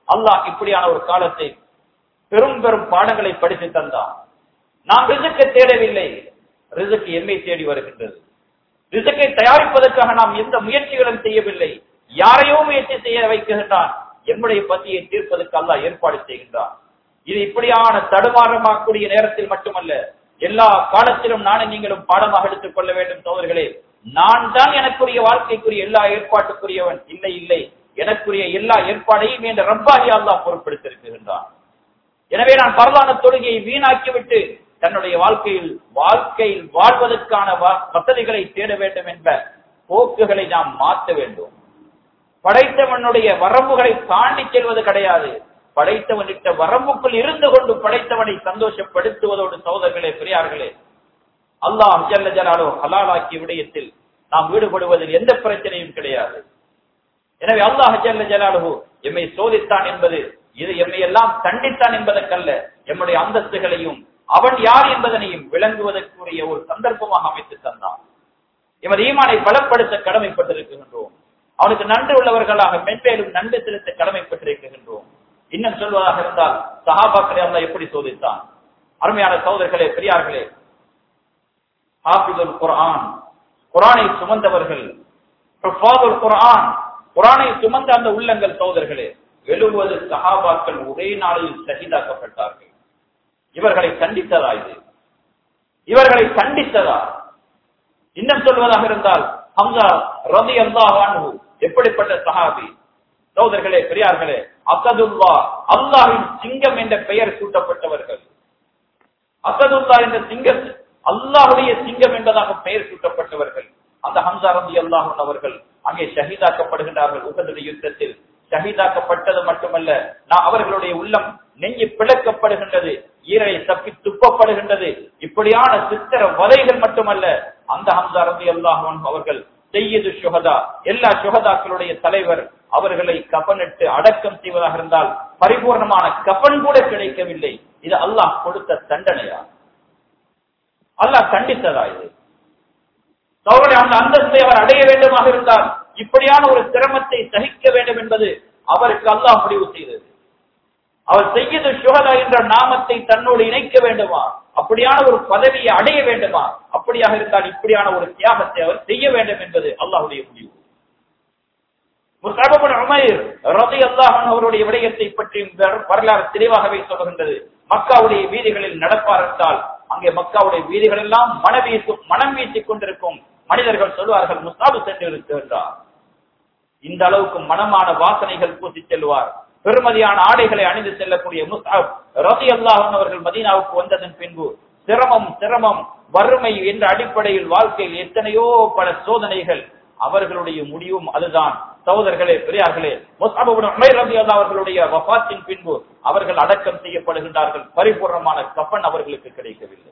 அல்லாஹ் இப்படியான ஒரு காலத்தை பெரும் பெரும் பாடங்களை படித்து தந்தான் நாம் ரிசுக்கை தேடவில்லை ரிசுக்கு எம்மை தேடி வருகின்றது ரிசுக்கை தயாரிப்பதற்காக நாம் எந்த முயற்சிகளும் செய்யவில்லை யாரையோ முயற்சி செய்ய வைக்கின்றான் எம்முடைய பத்தியை தீர்ப்பதற்கு அல்லாஹ் ஏற்பாடு செய்கின்றான் இது இப்படியான தடுமாறமாக்கூடிய நேரத்தில் மட்டுமல்ல எல்லா காலத்திலும் நானும் நீங்களும் பாடமாக எடுத்துக் கொள்ள வேண்டும் சோதர்களே நான் தான் எனக்குரிய வாழ்க்கைக்குரிய எல்லா ஏற்பாட்டுக்குரியவன் இல்லை இல்லை எனக்குரிய எல்லா ஏற்பாடையும் என்ற ரப்பாகி அல்லாஹ் பொருட்படுத்திருக்கின்றான் எனவே நான் பரவான தொழுகையை வீணாக்கிவிட்டு தன்னுடைய வாழ்க்கையில் வாழ்க்கையில் வாழ்வதற்கான வ- வசதிகளை தேட வேண்டும் என்ற போக்குகளை நாம் மாற்ற வேண்டும் படைத்தவனுடைய வரம்புகளை தாண்டி செல்வது கிடையாது படைத்தவனிட்ட வரம்புக்குள் இருந்து கொண்டு படைத்தவனை சந்தோஷப்படுத்துவதோடு சகோதரர்களே பெரியார்களே அல்லாஹ் ஜல்ல ஜலாலோ ஹலாலாக்கிய விடயத்தில் நாம் ஈடுபடுவதில் எந்த பிரச்சனையும் கிடையாது எனவே அல்லாஹ் ஜல்ல ஜலாலுஹு எம்மை சோதித்தான் என்பது இது எம்மை எல்லாம் தண்டித்தான் என்பதற்கல்ல எம்முடைய அந்தஸ்துகளையும் அவன் யார் என்பதனையும் விளங்குவதற்குரிய ஒரு சந்தர்ப்பமாக அமைத்து தந்தான் எமது ஈமானை பலப்படுத்த கடமைப்பட்டிருக்கின்றோம் அவனுக்கு நன்றி உள்ளவர்களாக மென்மேலும் நன்றி செலுத்த கடமைப்பட்டிருக்கின்றோம் இன்னும் சொல்வதாக இருந்தால் சஹாபாக்களை அல்லாஹ் எப்படி சோதித்தான் அருமையான சகோதரர்களே பெரியார்களே ஹாஃபிதுல் குர்ஆன் குர்ஆனை சுமந்தவர்கள் ஹுஃபாதுல் குர்ஆன் குர்ஆனை சுமந்த அந்த உள்ளங்கள் சகோதரர்களே எழுபது சஹாபாக்கள் ஒரே நாளில் ஷஹீதாக்கப்பட்டார்கள் இவர்களை கண்டித்ததா இது இவர்களை கண்டித்ததா இன்னும் சொல்வதாக இருந்தால் ஹம்சா ரதி அல்லாஹ் எப்படிப்பட்ட சஹாபி சகோதரர்களே பெரியார்களே அசதுல்லா அல்லாஹின் சிங்கம் என்ற பெயர் சூட்டப்பட்டவர்கள் அசதுல்லா என்ற சிங்க அல்லாஹுடைய சிங்கம் என்பதாக பெயர் சூட்டப்பட்டவர்கள் அந்த ஹம்சா ரதி அல்லாஹ் அவர்கள் அங்கே ஷஹீதாக்கப்படுகின்றார்கள் உகதுடைய யுத்தத்தில் ஷஹீதாக்கப்பட்டது மட்டுமல்ல நான் அவர்களுடைய உள்ளம் நெஞ்சு பிளக்கப்படுகின்றது ஈரலை தப்பி துப்பப்படுகின்றது இப்படியான சித்திர வதைகள் மட்டுமல்ல அந்த ஹம்சா ரதி அல்லாஹ் அவர்கள் செய்யது சுகதா எல்லா சுகதாக்களுடைய தலைவர் அவர்களை கபனிட்டு அடக்கம் செய்வதாக இருந்தால் பரிபூர்ணமான கபன் கூட கிடைக்கவில்லை இது அல்லாஹ் கொடுத்த தண்டனையா அல்லாஹ் கண்டித்ததா இது அவருடைய அந்த அந்தஸ்தை அவர் அடைய வேண்டுமாக இருந்தால் இப்படியான ஒரு சிரமத்தை சகிக்க வேண்டும் என்பது அவருக்கு அல்லாஹ் முடிவு செய்தது அவர் செய்யது சுகதா என்ற நாமத்தை தன்னோடு இணைக்க வேண்டுமா அப்படியான ஒரு பதவியை அடைய வேண்டுமா அப்படியாக இருந்தால் இப்படியான ஒரு தியாகத்தை அவர் செய்ய வேண்டும் என்பது அல்லாஹுடைய முடிவு முஸ்அப் இப்னு உமைர் ரலியல்லாஹு அன்ஹு அவருடைய விடயத்தை பற்றி வர- வரலாறு தெளிவாகவே சொல்கின்றது மக்காவுடைய வீதிகளில் நடப்பார் என்றால் அங்கே மக்காவுடைய வீதிகள் எல்லாம் மனம் வீசும் மனம் வீசிக் கொண்டிருக்கும் மனிதர்கள் சொல்வார்கள் முஸ்தாபு சென்று இருக்கின்றார் இந்த அளவுக்கு மனமான வாசனைகள் பூசி செல்வார் பெருமதியான ஆடைகளை அணிந்து செல்லக்கூடிய முஸ்தாப் ரதி அல்லாஹன் அவர்கள் மதீனாவுக்கு வந்ததன் பின்பு சிரமம் சிரமம் வறுமை என்ற அடிப்படையில் வாழ்க்கையில் எத்தனையோ பல சோதனைகள் அவர்களுடைய முடிவும் அதுதான் சகோதரர்களே பெரியார்களே முஸ்அப் இப்னு உமைர் ரலியல்லாஹு அவர்களுடைய வஃபாத்தின் பின்பு அவர்கள் அடக்கம் செய்யப்படுகின்றார்கள் பரிபூர்ணமான கஃன் அவர்களுக்கு கிடைக்கவில்லை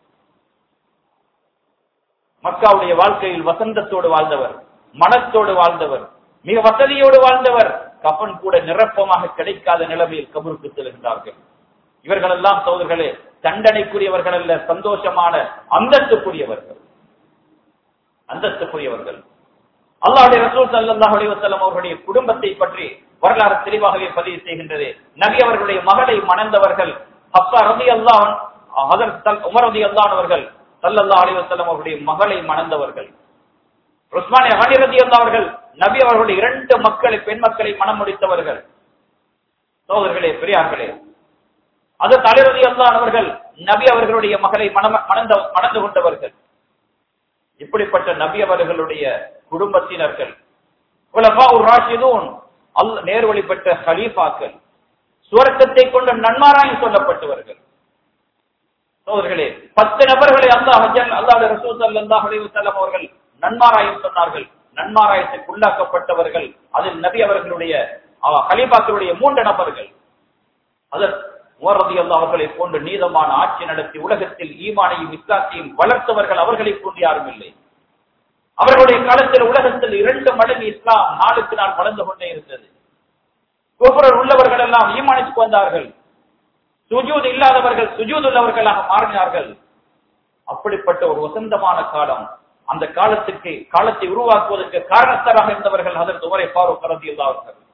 மக்காவுடைய வாழ்க்கையில் வசந்தத்தோடு வாழ்ந்தவர் மனத்தோடு வாழ்ந்தவர் மிக வசதியோடு வாழ்ந்தவர் கஃன் கூட நிரப்பமாக கிடைக்காத நிலைமையில் கபருக்கு செல்கின்றார்கள் இவர்களெல்லாம் சோதர்களே தண்டனைக்குரியவர்கள் அல்ல சந்தோஷமான அந்தஸ்துக்குரியவர்கள் அந்தஸ்துக்குரியவர்கள் அல்லாஹுடைய ரசூல் ஸல்லல்லாஹு அலைஹி வஸல்லம் அவர்களுடைய குடும்பத்தை பற்றி வரலாறு தெளிவாகவே பதிவு செய்கின்றது நபி அவர்களுடைய மகளை மணந்தவர்கள் ஹப்ஸா ரலியல்லாஹு அன்ஹா ஹஜரத் உமர் ரலியல்லாஹு அவர்கள் ஸல்லல்லாஹு அலைஹி வஸல்லம் அவர்களுடைய மகளை மணந்தவர்கள் உஸ்மான் அலி ரலியல்லாஹு அவர்கள் நபி அவர்களுடைய இரண்டு மக்களை பெண் மக்களை மணம் முடித்தவர்கள் சோதர்களே பெரியார்களே அது தலைவதி அல்லாஹ் அவர்கள் நபி அவர்களுடைய மகளை மணம மணந்த மணந்து கொண்டவர்கள் இப்படிப்பட்ட நபி அவர்களுடைய குடும்பத்தினர்கள் உலகாவுர் ராஷிதூன் அல் நேர்வழிப்பட்ட ஹலீஃபாக்கள் சுவர்க்கத்தை கொண்ட நன்மாராய் சொல்லப்பட்டவர்கள் சோதர்களே பத்து நபர்களை அல்லாஹ் அல்லாஹ் ரசூல் ஸல்லல்லாஹு அலைஹி வஸல்லம் அவர்கள் நன்மாராயம் சொன்னார்கள் நன்மாராயத்துக்கு உள்ளாக்கப்பட்டவர்கள் அதில் நபி அவர்களுடைய அஹ், கலீஃபாக்களுடைய மூன்று நபர்கள் அதற்கு உமரதி அவர்களை போன்று நீதமான ஆட்சி நடத்தி உலகத்தில் ஈமானையும் இஸ்லாத்தையும் வளர்த்தவர்கள் அவர்களை போன்று யாரும் இல்லை அவர்களுடைய காலத்தில் உலகத்தில் இரண்டு மடங்கு இஸ்லாம் நாளுக்கு நாள் வளர்ந்து கொண்டே இருந்தது குஃபர் உள்ளவர்கள் எல்லாம் ஈமானுக்கு வந்தார்கள் சுஜூத் இல்லாதவர்கள் சுஜூத் உள்ளவர்களாக மாறினார்கள் அப்படிப்பட்ட ஒரு வசந்தமான காலம் அந்த காலத்துக்கு காலத்தை உருவாக்குவதற்கு காரணத்தராக இருந்தவர்கள் அதற்கு உமரை ஃபாரூக் ரதி அவர்கள்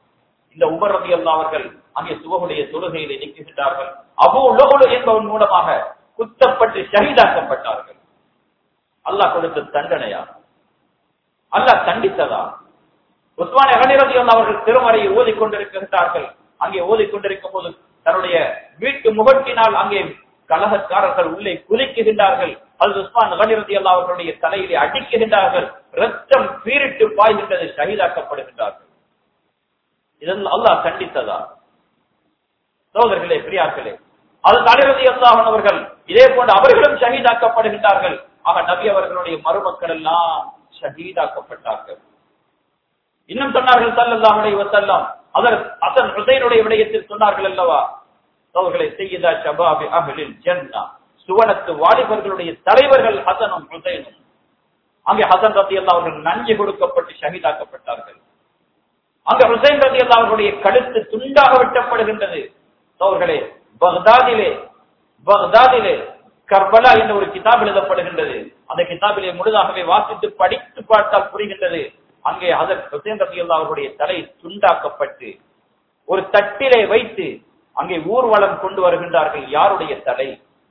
இந்த உமர் ரதி அவர்கள் அங்கே சுபகுடைய தொழுகையிலே நிற்கின்றார்கள் அபு உலகுலு என்பவன் மூலமாக குத்தப்பட்டு ஷஹீதாக்கப்பட்டார்கள் அல்லாஹ் கொடுத்த தண்டனையா அல்லாஹ் தண்டித்ததா உஸ்மான் அகனிரதி அவர்கள் திருமறையை ஓதிக்கொண்டிருக்கின்றார்கள் அங்கே ஓதிக்கொண்டிருக்கும் போது தன்னுடைய வீட்டு முகட்டினால் அங்கே கலகக்காரர்கள் உள்ளே குதிக்குகின்றார்கள் அது உஸ்மான் அகனிரதி அவர்களுடைய தலையிலே அடிக்குகின்றார்கள் ரத்தம் பீரிட்டு பாய்கின்றது ஷஹீதாக்கப்படுகின்றார்கள் இதெல்லாம் அல்லாஹ் கண்டித்ததா சோதர்களே பிரியார்களே அது தலைவதி அல்லாஹன் அவர்கள் இதே போன்று அவர்களும் ஷஹீதாக்கப்படுகின்றார்கள் ஆக நபி அவர்களுடைய மருமக்கள் எல்லாம் ஷஹீதாக்கப்பட்டார்கள் இன்னும் சொன்னார்கள் சல்லல்லாஹு அலைஹி வஸல்லம் அதர் அசன் ஹுசைனுடைய விடயத்தில் சொன்னார்கள் அல்லவா அவர்களை செய்யதா ஷபாபி அஹ்லில் ஜன்னா சுவனத்து வாலிபர்களுடைய தலைவர்கள் ஹசனும் ஹுசைனும் அங்கே ஹசன் ரதி அவர்கள் நஞ்சு கொடுக்கப்பட்டு ஷஹீதாக்கப்பட்டார்கள் அங்க ஹுசைன் ரதி அவர்களுடைய கழுத்து துண்டாக வெட்டப்படுகின்றது அவர்களே பக்தாதிலே பக்தாதிலே கர்பலா என்ற ஒரு கிதாப் எழுதப்படுகின்றது அந்த கிதாபிலே முழுதாகவே வாசித்து படித்து பார்த்தால் புரிகின்றது அங்கே அதர் ஹுசைன் ரதி அவர்களுடைய தலை துண்டாக்கப்பட்டு ஒரு தட்டிலே வைத்து அங்கே ஊர்வலம் கொண்டு வருகின்றார்கள் யாருடைய தலை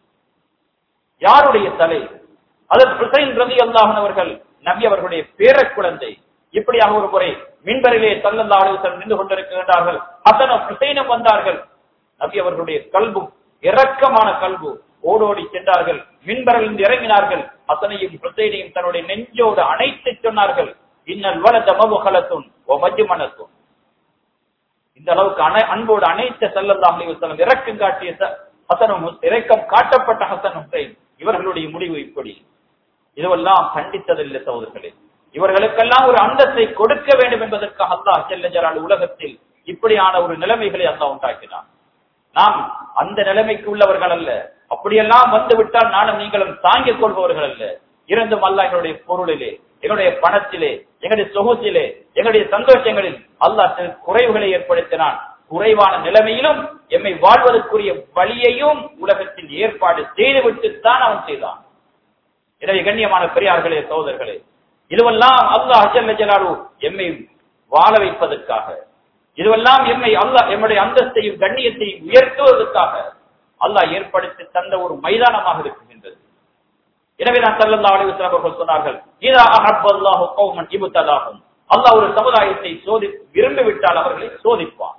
யாருடைய தலை அதன் ஹுசைன் ரதி அல்லாஹன் அவர்கள் நபி அவர்களுடைய பேர குழந்தை இப்படியாக ஒரு முறை மின்பரிலே சல்லல்லா அலுவலம் நின்று கொண்டிருக்கின்றார்கள் ஹசனும் ஹுசைனும் வந்தார்கள் நபி அவர்களுடைய கல்பு இரக்கமான கல்பு ஓடோடி சென்றார்கள் மின்பரிலிருந்து இறங்கினார்கள் ஹசனையும் ஹுசைனையும் தன்னுடைய நெஞ்சோடு அணைத்து சொன்னார்கள் இன்னல் வலத மபுகலத்துன் ஓ மஜ்மனத்துன் இந்த அளவுக்கு அணை அன்போடு அனைத்த சல்லல்லா அலிவசலம் இறக்கம் காட்டிய ச- ஹசனும் ஹுஸ்- இரக்கம் காட்டப்பட்ட ஹசன் ஹுசைன் இவர்களுடைய முடிவு இப்படி இதுவெல்லாம் கண்டித்ததில்லை சகோதரர்களே இவர்களுக்கெல்லாம் ஒரு அந்தத்தை கொடுக்க வேண்டும் என்பதற்காக அல்லாஹ் ஜல்ல ஜலால் உலகத்தில் இப்படியான ஒரு நிலைமைகளை அல்லாஹ் உண்டாக்கினான் நாம் அந்த நிலைமைக்கு உள்ளவர்கள் அல்ல அப்படியெல்லாம் வந்து விட்டால் நானும் நீங்களும் தாங்கிக் கொள்பவர்கள் அல்ல இருந்தும் அல்லாஹ் எங்களுடைய பொருளிலே எங்களுடைய பணத்திலே எங்களுடைய சொகுசிலே எங்களுடைய சந்தோஷங்களில் அல்லாஹ் சில குறைவுகளை ஏற்படுத்தினான் குறைவான நிலைமையிலும் எம்மை வாழ்வதற்குரிய வழியையும் உலகத்தில் ஏற்பாடு செய்துவிட்டுத்தான் அவன் செய்தான் எனவே கண்ணியமான பெரியார்களே சகோதரர்களே இதுவெல்லாம் அல்லாஹ் அஜல்ல ஜலாலு எம்மை வாழ வைப்பதற்காக இதுவெல்லாம் எம்மை அல்லாஹ் எம்முடைய அந்தஸ்தையும் கண்ணியத்தையும் உயர்த்துவதற்காக அல்லாஹ் ஏற்படுத்தி தந்த ஒரு மைதானமாக இருக்கின்றது எனவே நான் சல்லல்லாஹு அலைஹி வஸல்லம் அவர்கள் சொன்னார்கள் இதா அஹப்பல்லாஹு கௌமன் இப்தலாஹும் அல்லாஹ் ஒரு சமுதாயத்தை சோதி விரும்பி விட்டால் அவர்களை சோதிப்பான்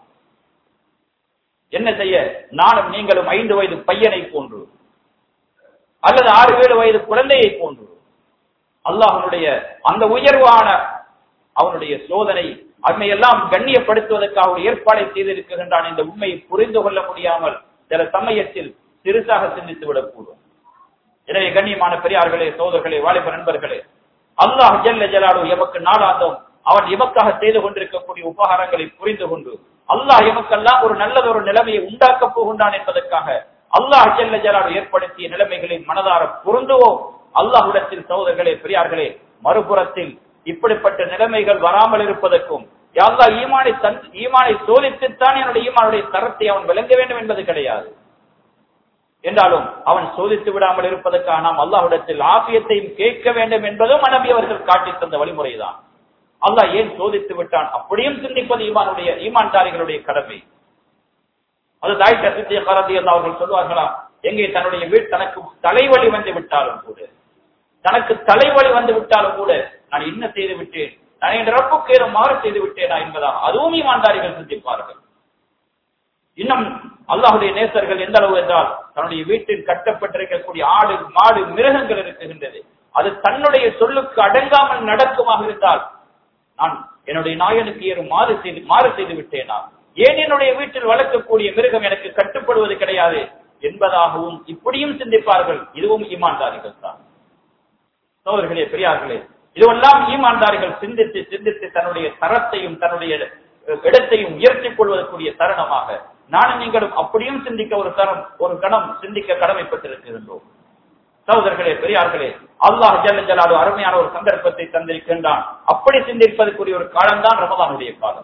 என்ன செய்ய நானும் நீங்களும் ஐந்து வயது பையனை போன்று அல்லது ஆறு ஏழு வயது குழந்தையை போன்று அல்லாஹனுடைய அந்த உயர்வான அவனுடைய சோதனை அண்மையெல்லாம் கண்ணியப்படுத்துவதற்காக ஒரு ஏற்பாடை செய்திருக்கின்றான் இந்த உண்மையை புரிந்து கொள்ள முடியாமல் சில சமயத்தில் சிறுசாக சிந்தித்து விடக்கூடும் எனவே கண்ணியமான பெரியார்களே சோதர்களே வாலிப நண்பர்களே அல்லாஹ் ஜல்ல ஜலாலு எமக்கு நாளாந்தம் அவன் எமக்காக செய்து கொண்டிருக்கக்கூடிய உபகாரங்களை புரிந்து கொண்டு அல்லாஹ் எமக்கெல்லாம் ஒரு நல்லதொரு நிலைமையை உண்டாக்கப் போகின்றான் என்பதற்காக அல்லாஹ் ஜல்ல ஜலாலு ஏற்படுத்திய நிலைமைகளின் மனதார பொருந்துவோம் அல்லாஹ்விடத்தில் சகோதரர்களே பெரியார்களே மறுபுறத்தில் இப்படிப்பட்ட நிலைமைகள் வராமல் இருப்பதற்கும் யாழ்லா ஈமானை தன் ஈமானை சோதித்துத்தான் என்னுடைய ஈமானுடைய தரத்தை அவன் விளங்க வேண்டும் என்பது கிடையாது என்றாலும் அவன் சோதித்து விடாமல் இருப்பதற்காக நாம் அல்லாஹ்விடத்தில் ஆசியத்தையும் கேட்க வேண்டும் என்பதும் நபி அவர்கள் காட்டி தந்த வழிமுறைதான் அல்லாஹ் ஏன் சோதித்து விட்டான் அப்படியும் சிந்திப்பது ஈமானுடைய ஈமான்தாரிகளுடைய கடமை அது தாய் கசித்திய கரதி என்று அவர்கள் சொல்வார்களாம் எங்கே தன்னுடைய வீட் தனக்கு தலைவலி வந்து விட்டாலும் கூட தனக்கு தலைவலி வந்து விட்டாலும் கூட நான் என்ன செய்து விட்டேன் நான் என் ரப்புக்கு ஏதும் மாறு செய்து விட்டேனா என்பதாக அதுவும் ஈமான்தாரிகள் சிந்திப்பார்கள் இன்னும் அல்லாஹுடைய நேசர்கள் எந்த அளவு என்றால் தன்னுடைய வீட்டில் கட்டப்பட்டிருக்கக்கூடிய ஆடு மாடு மிருகங்கள் இருக்குகின்றது அது தன்னுடைய சொல்லுக்கு அடங்காமல் நடக்குமாக இருந்தால் நான் என்னுடைய நாயனுக்கு ஏறும் மாறு செய்து மாறு செய்து விட்டேனா ஏன் என்னுடைய வீட்டில் வளர்க்கக்கூடிய மிருகம் எனக்கு கட்டுப்படுவது கிடையாது என்பதாகவும் இப்படியும் சிந்திப்பார்கள் இதுவும் ஈமான்தாரிகள் தான் சோதர்களே பெரியார்களே இதுவெல்லாம் ஈமான்தாரிகள் சிந்தித்து சிந்தித்து தன்னுடைய தரத்தையும் தன்னுடைய இடத்தையும் உயர்த்திக் கொள்வதற்குரிய தருணமாக நானும் நீங்களும் அப்படியும் சிந்திக்க ஒரு தரம் ஒரு கணம் சிந்திக்க கடமைப்பட்டிருக்கின்றோம் சகோதரர்களே பெரியார்களே அல்லாஹ் ஜல்ல ஜலாலு அருமையான ஒரு சந்தர்ப்பத்தை தந்திருக்கின்றான் அப்படி சிந்திப்பதற்குரிய ஒரு காலம்தான் ரமதானுடைய காலம்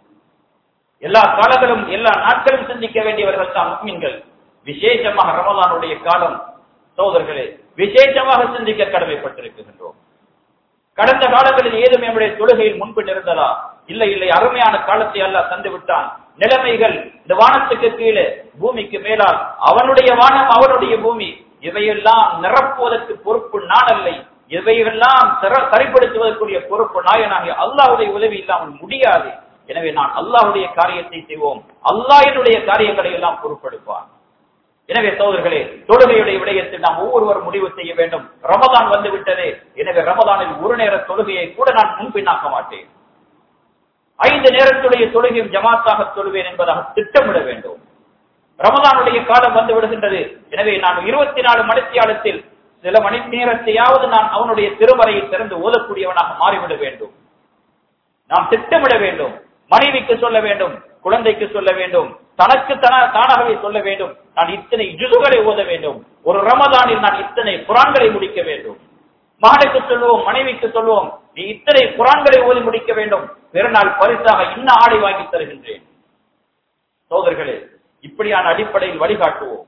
எல்லா காலங்களும் எல்லா நாட்களும் சிந்திக்க வேண்டியவர்கள் தான் முக்மீன்கள் விசேஷமாக ரமதானுடைய காலம் சகோதரர்களே விசேஷமாக சிந்திக்க கடமைப்பட்டிருக்கின்றோம் கடந்த காலங்களில் ஏதும் நம்முடைய தொழுகையில் முன்பு இருந்ததா இல்லை இல்லை அருமையான காலத்தை அல்லாஹ் தந்து விட்டான் நிலைமைகள் இந்த வானத்துக்கு கீழே பூமிக்கு மேலால் அவனுடைய வானம் அவனுடைய பூமி இவையெல்லாம் நிரப்புவதற்கு பொறுப்பு நான் அல்லை இவையெல்லாம் சிற- சரிப்படுத்துவதற்குரிய பொறுப்பு நாயனாகிய அல்லாஹ்வுடைய உதவி இல்லாமல் முடியாது எனவே நான் அல்லாஹ்வுடைய காரியத்தை செய்வோம் அல்லாஹ் என்னுடைய காரியங்களை எல்லாம் பொறுப்பெடுப்பான் எனவே சோதர்களே தொழுகையுடைய விடயத்தில் நாம் ஒவ்வொருவரும் முடிவு செய்ய வேண்டும் ரமதான் வந்து விட்டதே எனவே ரமதானில் ஒரு நேர தொழுகையை கூட நான் முன்பின்னாக்க மாட்டேன் ஐந்து நேரத்துடைய தொழுகையும் ஜமாத்தாக தொழுவேன் என்பதாக திட்டமிட வேண்டும் ரமதானுடைய காலம் வந்து விடுகின்றது எனவே நான் இருபத்தி நாலு மணித்தியாலத்தில் சில மணி நேரத்தையாவது நான் அவனுடைய திருமறையை திறந்து ஓதக்கூடியவனாக மாறிவிட வேண்டும் நாம் திட்டமிட வேண்டும் மனைவிக்கு சொல்ல வேண்டும் குழந்தைக்கு சொல்ல வேண்டும் தனக்கு தன- தானாகவே சொல்ல வேண்டும் நான் இத்தனை ஜுதுகளை ஓத வேண்டும் ஒரு ரமதானில் நான் இத்தனை குரான்களை முடிக்க வேண்டும் மகனுக்கு சொல்லுவோம் மனைவிக்கு சொல்லுவோம் நீ இத்தனை குரான்களை ஓதி முடிக்க வேண்டும் பிறநாள் பரிசாக இன்ன ஆடை வாங்கி தருகின்றேன் சோதர்களே இப்படியான அடிப்படையில் வழிகாட்டுவோம்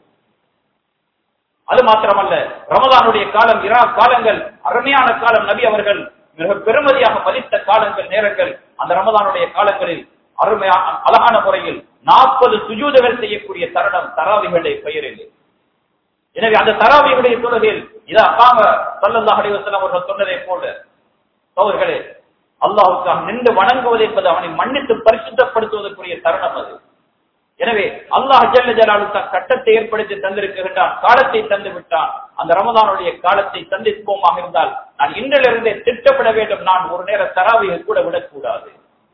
அது மாத்திரமல்ல ரமதானுடைய காலம் இரா காலங்கள் அருமையான காலம் நபி அவர்கள் மிக பெருமதியாக மதித்த காலங்கள் நேரங்கள் அந்த ரமதானுடைய காலங்களில் அருமையா அழகான முறையில் நாற்பது சுஜூதுகள் செய்யக்கூடிய தருணம் தராவிகளுடைய பெயரில் எனவே அந்த தராவிகளுடைய தொழுகையில் இதை அக்காம சல்லல்லாஹு அலைஹி வஸல்லம் அவர்கள் சொன்னதை போல அவர்களே அல்லாஹுக்காக நின்று வணங்குவது என்பது அவனை மன்னித்து பரிசுத்தப்படுத்துவதற்குரிய தருணம் அது எனவே அல்லாஹ் ஜல்ல ஜலாலு தன் சட்டத்தை ஏற்படுத்தி தந்திருக்கின்றான் காலத்தை தந்து விட்டான் அந்த ரமதானுடைய காலத்தை சந்திப்போமாக இருந்தால் நான் இன்றிலிருந்தே திட்டப்பட வேண்டும் நான் ஒரு நேர தராவியை கூட விடக்கூடாது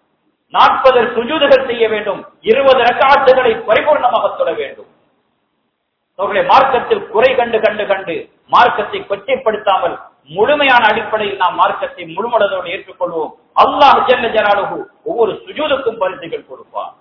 நாற்பது சுஜூதுகள் செய்ய வேண்டும் இருபது ரக்காத்துகளை பரிபூர்ணமாக தொட வேண்டும் அவர்களுடைய மார்க்கத்தில் குறை கண்டு கண்டு கண்டு மார்க்கத்தை கொச்சைப்படுத்தாமல் முழுமையான அடிப்படையில் நாம் மார்க்கத்தை முழுமனதோடு ஏற்றுக்கொள்வோம் அல்லாஹ் ஜல்ல ஜலாலுஹு ஒவ்வொரு சுஜூதுக்கும் பரிசுகள் கொடுப்பார்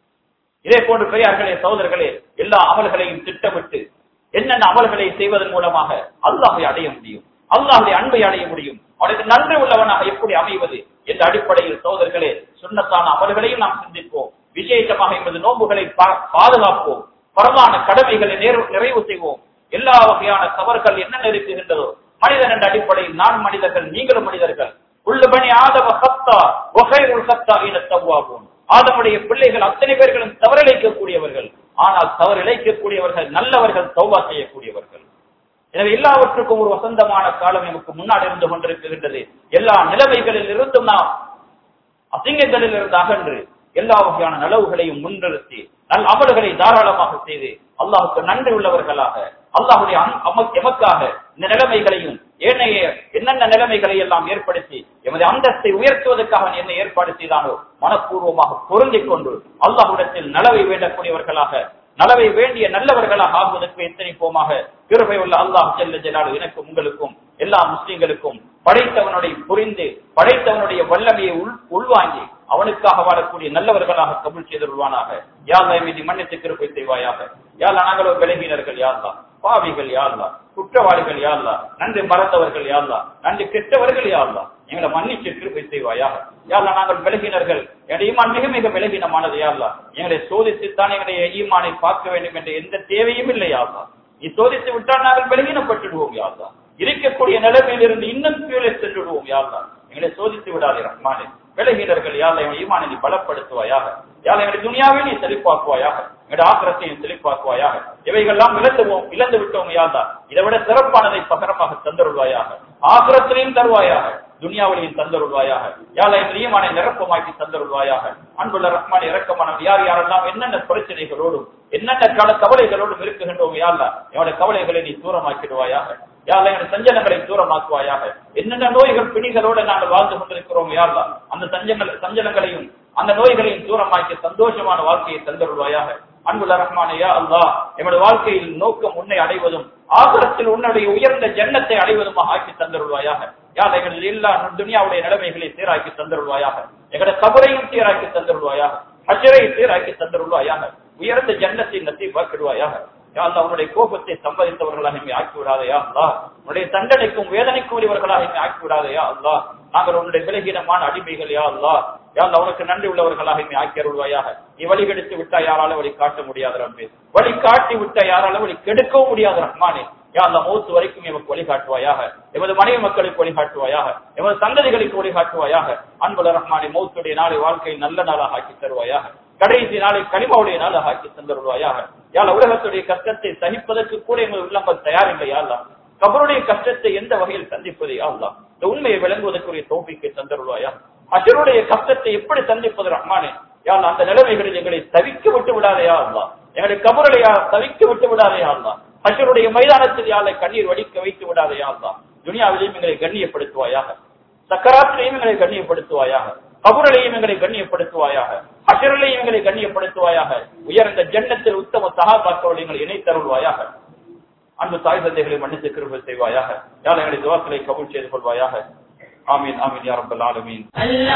இதே போன்று பெரியார்களே சகோதரர்களே எல்லா அமல்களையும் திட்டமிட்டு என்னென்ன அமல்களை செய்வதன் மூலமாக அல்லாஹை அடைய முடியும் அல்லாஹுடைய அன்பை அடைய முடியும் அவனுக்கு நன்றி உள்ளவனாக எப்படி அமைவது என்ற அடிப்படையில் சகோதரர்களே சுண்ணத்தான அமல்களையும் நாம் சிந்திப்போம் விசேஷமாக எமது நோன்புகளை பா- பாதுகாப்போம் பரவான கடமைகளை நேரு- நிறைவு செய்வோம் எல்லா வகையான தவறுகள் என்னென்ன இருக்குகின்றதோ மனிதன் என்ற அடிப்படையில் நான் மனிதர்கள் நீங்களும் மனிதர்கள் உள்ளபணி ஆதவ சத்தா ஒகைருள் சத்தா என தவ்வாகும் ஆதமுடைய பிள்ளைகள் அத்தனை பேர்களும் தவறிழைக்கக்கூடியவர்கள் ஆனால் தவறிழைக்கக்கூடியவர்கள் நல்லவர்கள் தௌபா செய்யக்கூடியவர்கள் எனவே எல்லாவற்றுக்கும் ஒரு வசந்தமான காலம் நமக்கு முன்னாடி இருந்து கொண்டிருக்கின்றது எல்லா நிலைமைகளில் இருந்தும் நாம் அசிங்கங்களில் இருந்து அகன்று எல்லா வகையான நலவுகளையும் முன்னிறுத்தி நல் அமல்களை தாராளமாக செய்து அல்லாஹுக்கு நன்றி உள்ளவர்களாக அல்லாஹுடைய அன்- அம- எமக்காக இந்த நிலைமைகளையும் ஏனைய என்னென்ன நிலைமைகளை எல்லாம் ஏற்படுத்தி எமது அந்தஸ்தை உயர்த்துவதற்காக அவன் என்ன ஏற்பாடு செய்தானோ மனப்பூர்வமாக பொருந்திக் கொண்டு அல்லாஹ்விடத்தில் நலவை வேண்டக்கூடியவர்களாக நலவை வேண்டிய நல்லவர்களாக ஆகுவதற்கு எத்தனைப்போமாக கிருபை உள்ள அல்லாஹ் ஜல்ல ஜலாலு எனக்கும் உங்களுக்கும் எல்லா முஸ்லிம்களுக்கும் படைத்தவனுடைய புரிந்து படைத்தவனுடைய வல்லமையை உள் உள்வாங்கி அவனுக்காக வாழக்கூடிய நல்லவர்களாக கபுல் செய்தருள்வானாக யாழ்லா மீதி மன்னித்து கிருபை செய்வாயாக யாழ்லா நாங்களோ விலகினர்கள் யாழ்லா பாவிகள் யாழ்லா குற்றவாளிகள் யாழ்லா நன்றி மறந்தவர்கள் யாழ்லா நன்றி கெட்டவர்கள் யாழ்லா எங்களை மன்னிச்சு கிருபை செய்வாயாக யாழ்லா நாங்கள் விலகினர்கள் எங்களுடைய ஈமான் மிக மிக விலகினமானது யாழ்லா எங்களை சோதித்துத்தான் எங்களுடைய ஈமானை பார்க்க வேண்டும் என்ற எந்த தேவையும் இல்லை யாழ்லா நீ சோதித்து விட்டால் நாங்கள் விலகினப்பட்டுடுவோம் யாழ்லா இருக்கக்கூடிய நிலைமையிலிருந்து இன்னும் கீழே சென்றுடுவோம் யாழ்லா எங்களை சோதித்து விடாதே ரஹ்மானே விலகினர்கள் யாழ்லா என் ஈமானை நீ பலப்படுத்துவாயாக யாழ் எங்களுடைய துணியாவை நீ செழிப்பாக்குவாயாக எங்களுடைய ஆக்கிரத்தையும் செழிப்பாக்குவாயாக இவைகள்லாம் இழந்துவோம் இழந்து விட்டோம் யாழ்லா இதை விட சிறப்பானதை பகரமாக தந்தருள்வாயாக ஆக்கிரத்திலையும் தருவாயாக துனியாவிலையும் தந்தருள்வாயாக யாழ் எங்கள் ஈமானை நிரப்பமாக்கி தந்தருள்வாயாக அன்புள்ள ரஹ்மான் இறக்கமான யார் யாரெல்லாம் என்னென்ன பிரச்சனைகளோடும் என்னென்ன கல கவலைகளோடும் இருக்குகின்றோம் யாழ்லா என்னுடைய கவலைகளை நீ தூரமாக்கிடுவாயாக யாழ்லா என்னுடைய சஞ்சலங்களை தூரமாக்குவாயாக என்னென்ன நோய்கள் பிணிகளோடு நாங்கள் வாழ்ந்து கொண்டிருக்கிறோம் யாழ்லா அந்த சஞ்சங்கள் சஞ்சலங்களையும் அந்த நோய்களையும் தூரமாக்கி சந்தோஷமான வாழ்க்கையை தந்தருள்வாயாக அன்புள்ள ரஹ்மானையா அல்லாஹ் எமது வாழ்க்கையில் நோக்கம் உன்னை அடைவதும் ஆகரத்தில் உன்னுடைய உயர்ந்த ஜன்னத்தை அடைவதுமாக ஆக்கி தந்தருள்வாயாக யார் எங்கள் எல்லா துனியாவுடைய நிலைமைகளை சீராக்கி தந்தருள்வாயாக எங்களுடைய கபரையும் சீராக்கி தந்தருள்வாயாக ஹஜரை சீராக்கி தந்தருள்வாயாக உயர்ந்த ஜன்னத்தை நசீபாக்கிடுவாயாக யா அல்லாஹ் உன்னுடைய கோபத்தை சம்பாதித்தவர்களாக எங்களை ஆக்கி விடாதையா அல்லா உன்னுடைய தண்டனைக்கும் வேதனைக்கும் உரியவர்களாக எங்களை ஆக்கி விடாதையா அல்லா நாங்கள் உன்னுடைய விலகீனமான அடிமைகள் யா அல்லா யா அல்லாஹ் உனக்கு நன்றி உள்ளவர்களாக எங்களை ஆக்கி அருள்வாயாக நீ வழி கெடுத்து விட்டா யாரால வழி காட்ட முடியாது ரம்பே வழி காட்டி விட்டா யாரால வழி கெடுக்கவும் முடியாது ரஹ்மானே யா அந்த மௌத்து வரைக்கும் எமக்கு வழிகாட்டுவாயாக எமது மனைவி மக்களுக்கு வழிகாட்டுவாயாக எமது சந்ததிகளுக்கு வழிகாட்டுவாயாக அன்புல ரஹ்மானி மௌத்துடைய நாளை வாழ்க்கையை நல்ல நாளாக ஆக்கி தருவாயாக கடைசி நாளை கனிமாவுடைய நாளாக ஆக்கி தந்துருவாயாக யாழ் உலகத்துடைய கஷ்டத்தை சகிப்பதற்கு கூட எங்கள் உள்ளங்கள் தயாரில்லை யாழ்லா கபருடைய கஷ்டத்தை எந்த வகையில் சந்திப்பது யாழ்லா இந்த உண்மையை விளங்குவதற்குரிய தோப்பிக்கை தந்துருவாயா அஷருடைய கஷ்டத்தை எப்படி சந்திப்பது ரஹ்மானே யாழ் அந்த நிலைமைகளில் எங்களை தவிக்க விட்டு விடாதையா அல்லா எங்களை கபருடைய தவிக்க விட்டு விடாதையா அல்லா அஷருடைய மைதானத்தில் யாழை கண்ணீர் வடிக்க வைத்து விடாதையா அல்லா துனியாவிலையும் எங்களை கண்ணியப்படுத்துவாயாக சக்கராத்திலையும் எங்களை கண்ணியப்படுத்துவாயாக கபுரலையும் எங்களை கண்ணியப்படுத்துவாயாக அஷரிலையும் எங்களை கண்ணியப்படுத்துவாயாக உயர்ந்த ஜன்னத்தில் உத்தம சகாபாக்களோடு எங்களை இணைத்தருள்வாயாக அன்பு தாய் தந்தைகளை மன்னித்து கிருபை செய்வாயாக யார் எங்களை துவாக்களை கபூல் செய்து கொள்வாயாக ஆமீன் ஆமீன் யா ரப்பல் ஆலமீன்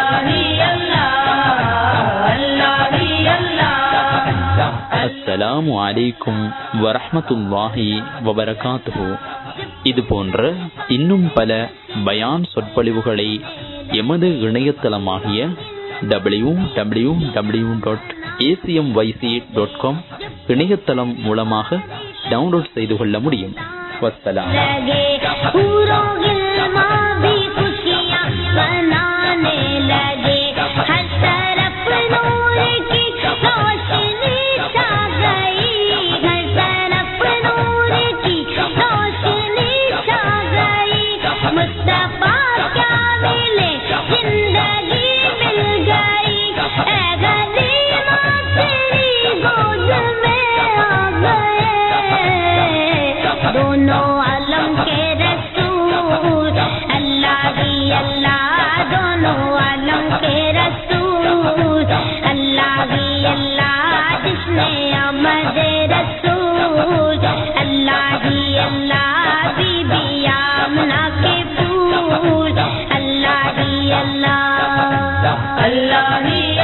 அஸ்ஸலாமு அலைக்கும் வரஹ்மத்துல்லாஹி வபரகாத்துஹு இது போன்ற இன்னும் பல பயான் சொற்பொழிவுகளை எமது இணையதளமாகிய W W W dot ACM YC dot com இணையதளம் மூலமாக டவுன்லோட் செய்து கொள்ள முடியும் வஸ்ஸலாம் लगे पूरों गिलमा भी खुशियाँ मनाने लगे हर तरफ नूर की रोशनी छा गई हर तरफ नूर की रोशनी छा गई मुस्तफा क्या मिले जिंदगी मिल गई ऐ गरीबा तेरी गोद में आ गए दोनों आलम के रसूल अल्लाह ही अल्लाह दोनों आलम के रसूल अल्लाह ही अल्लाह जिसने अमद रसूल अल्लाह ही अल्लाह बीबी आमना के फूल अल्लाह ही अल्लाह अल्लाह ही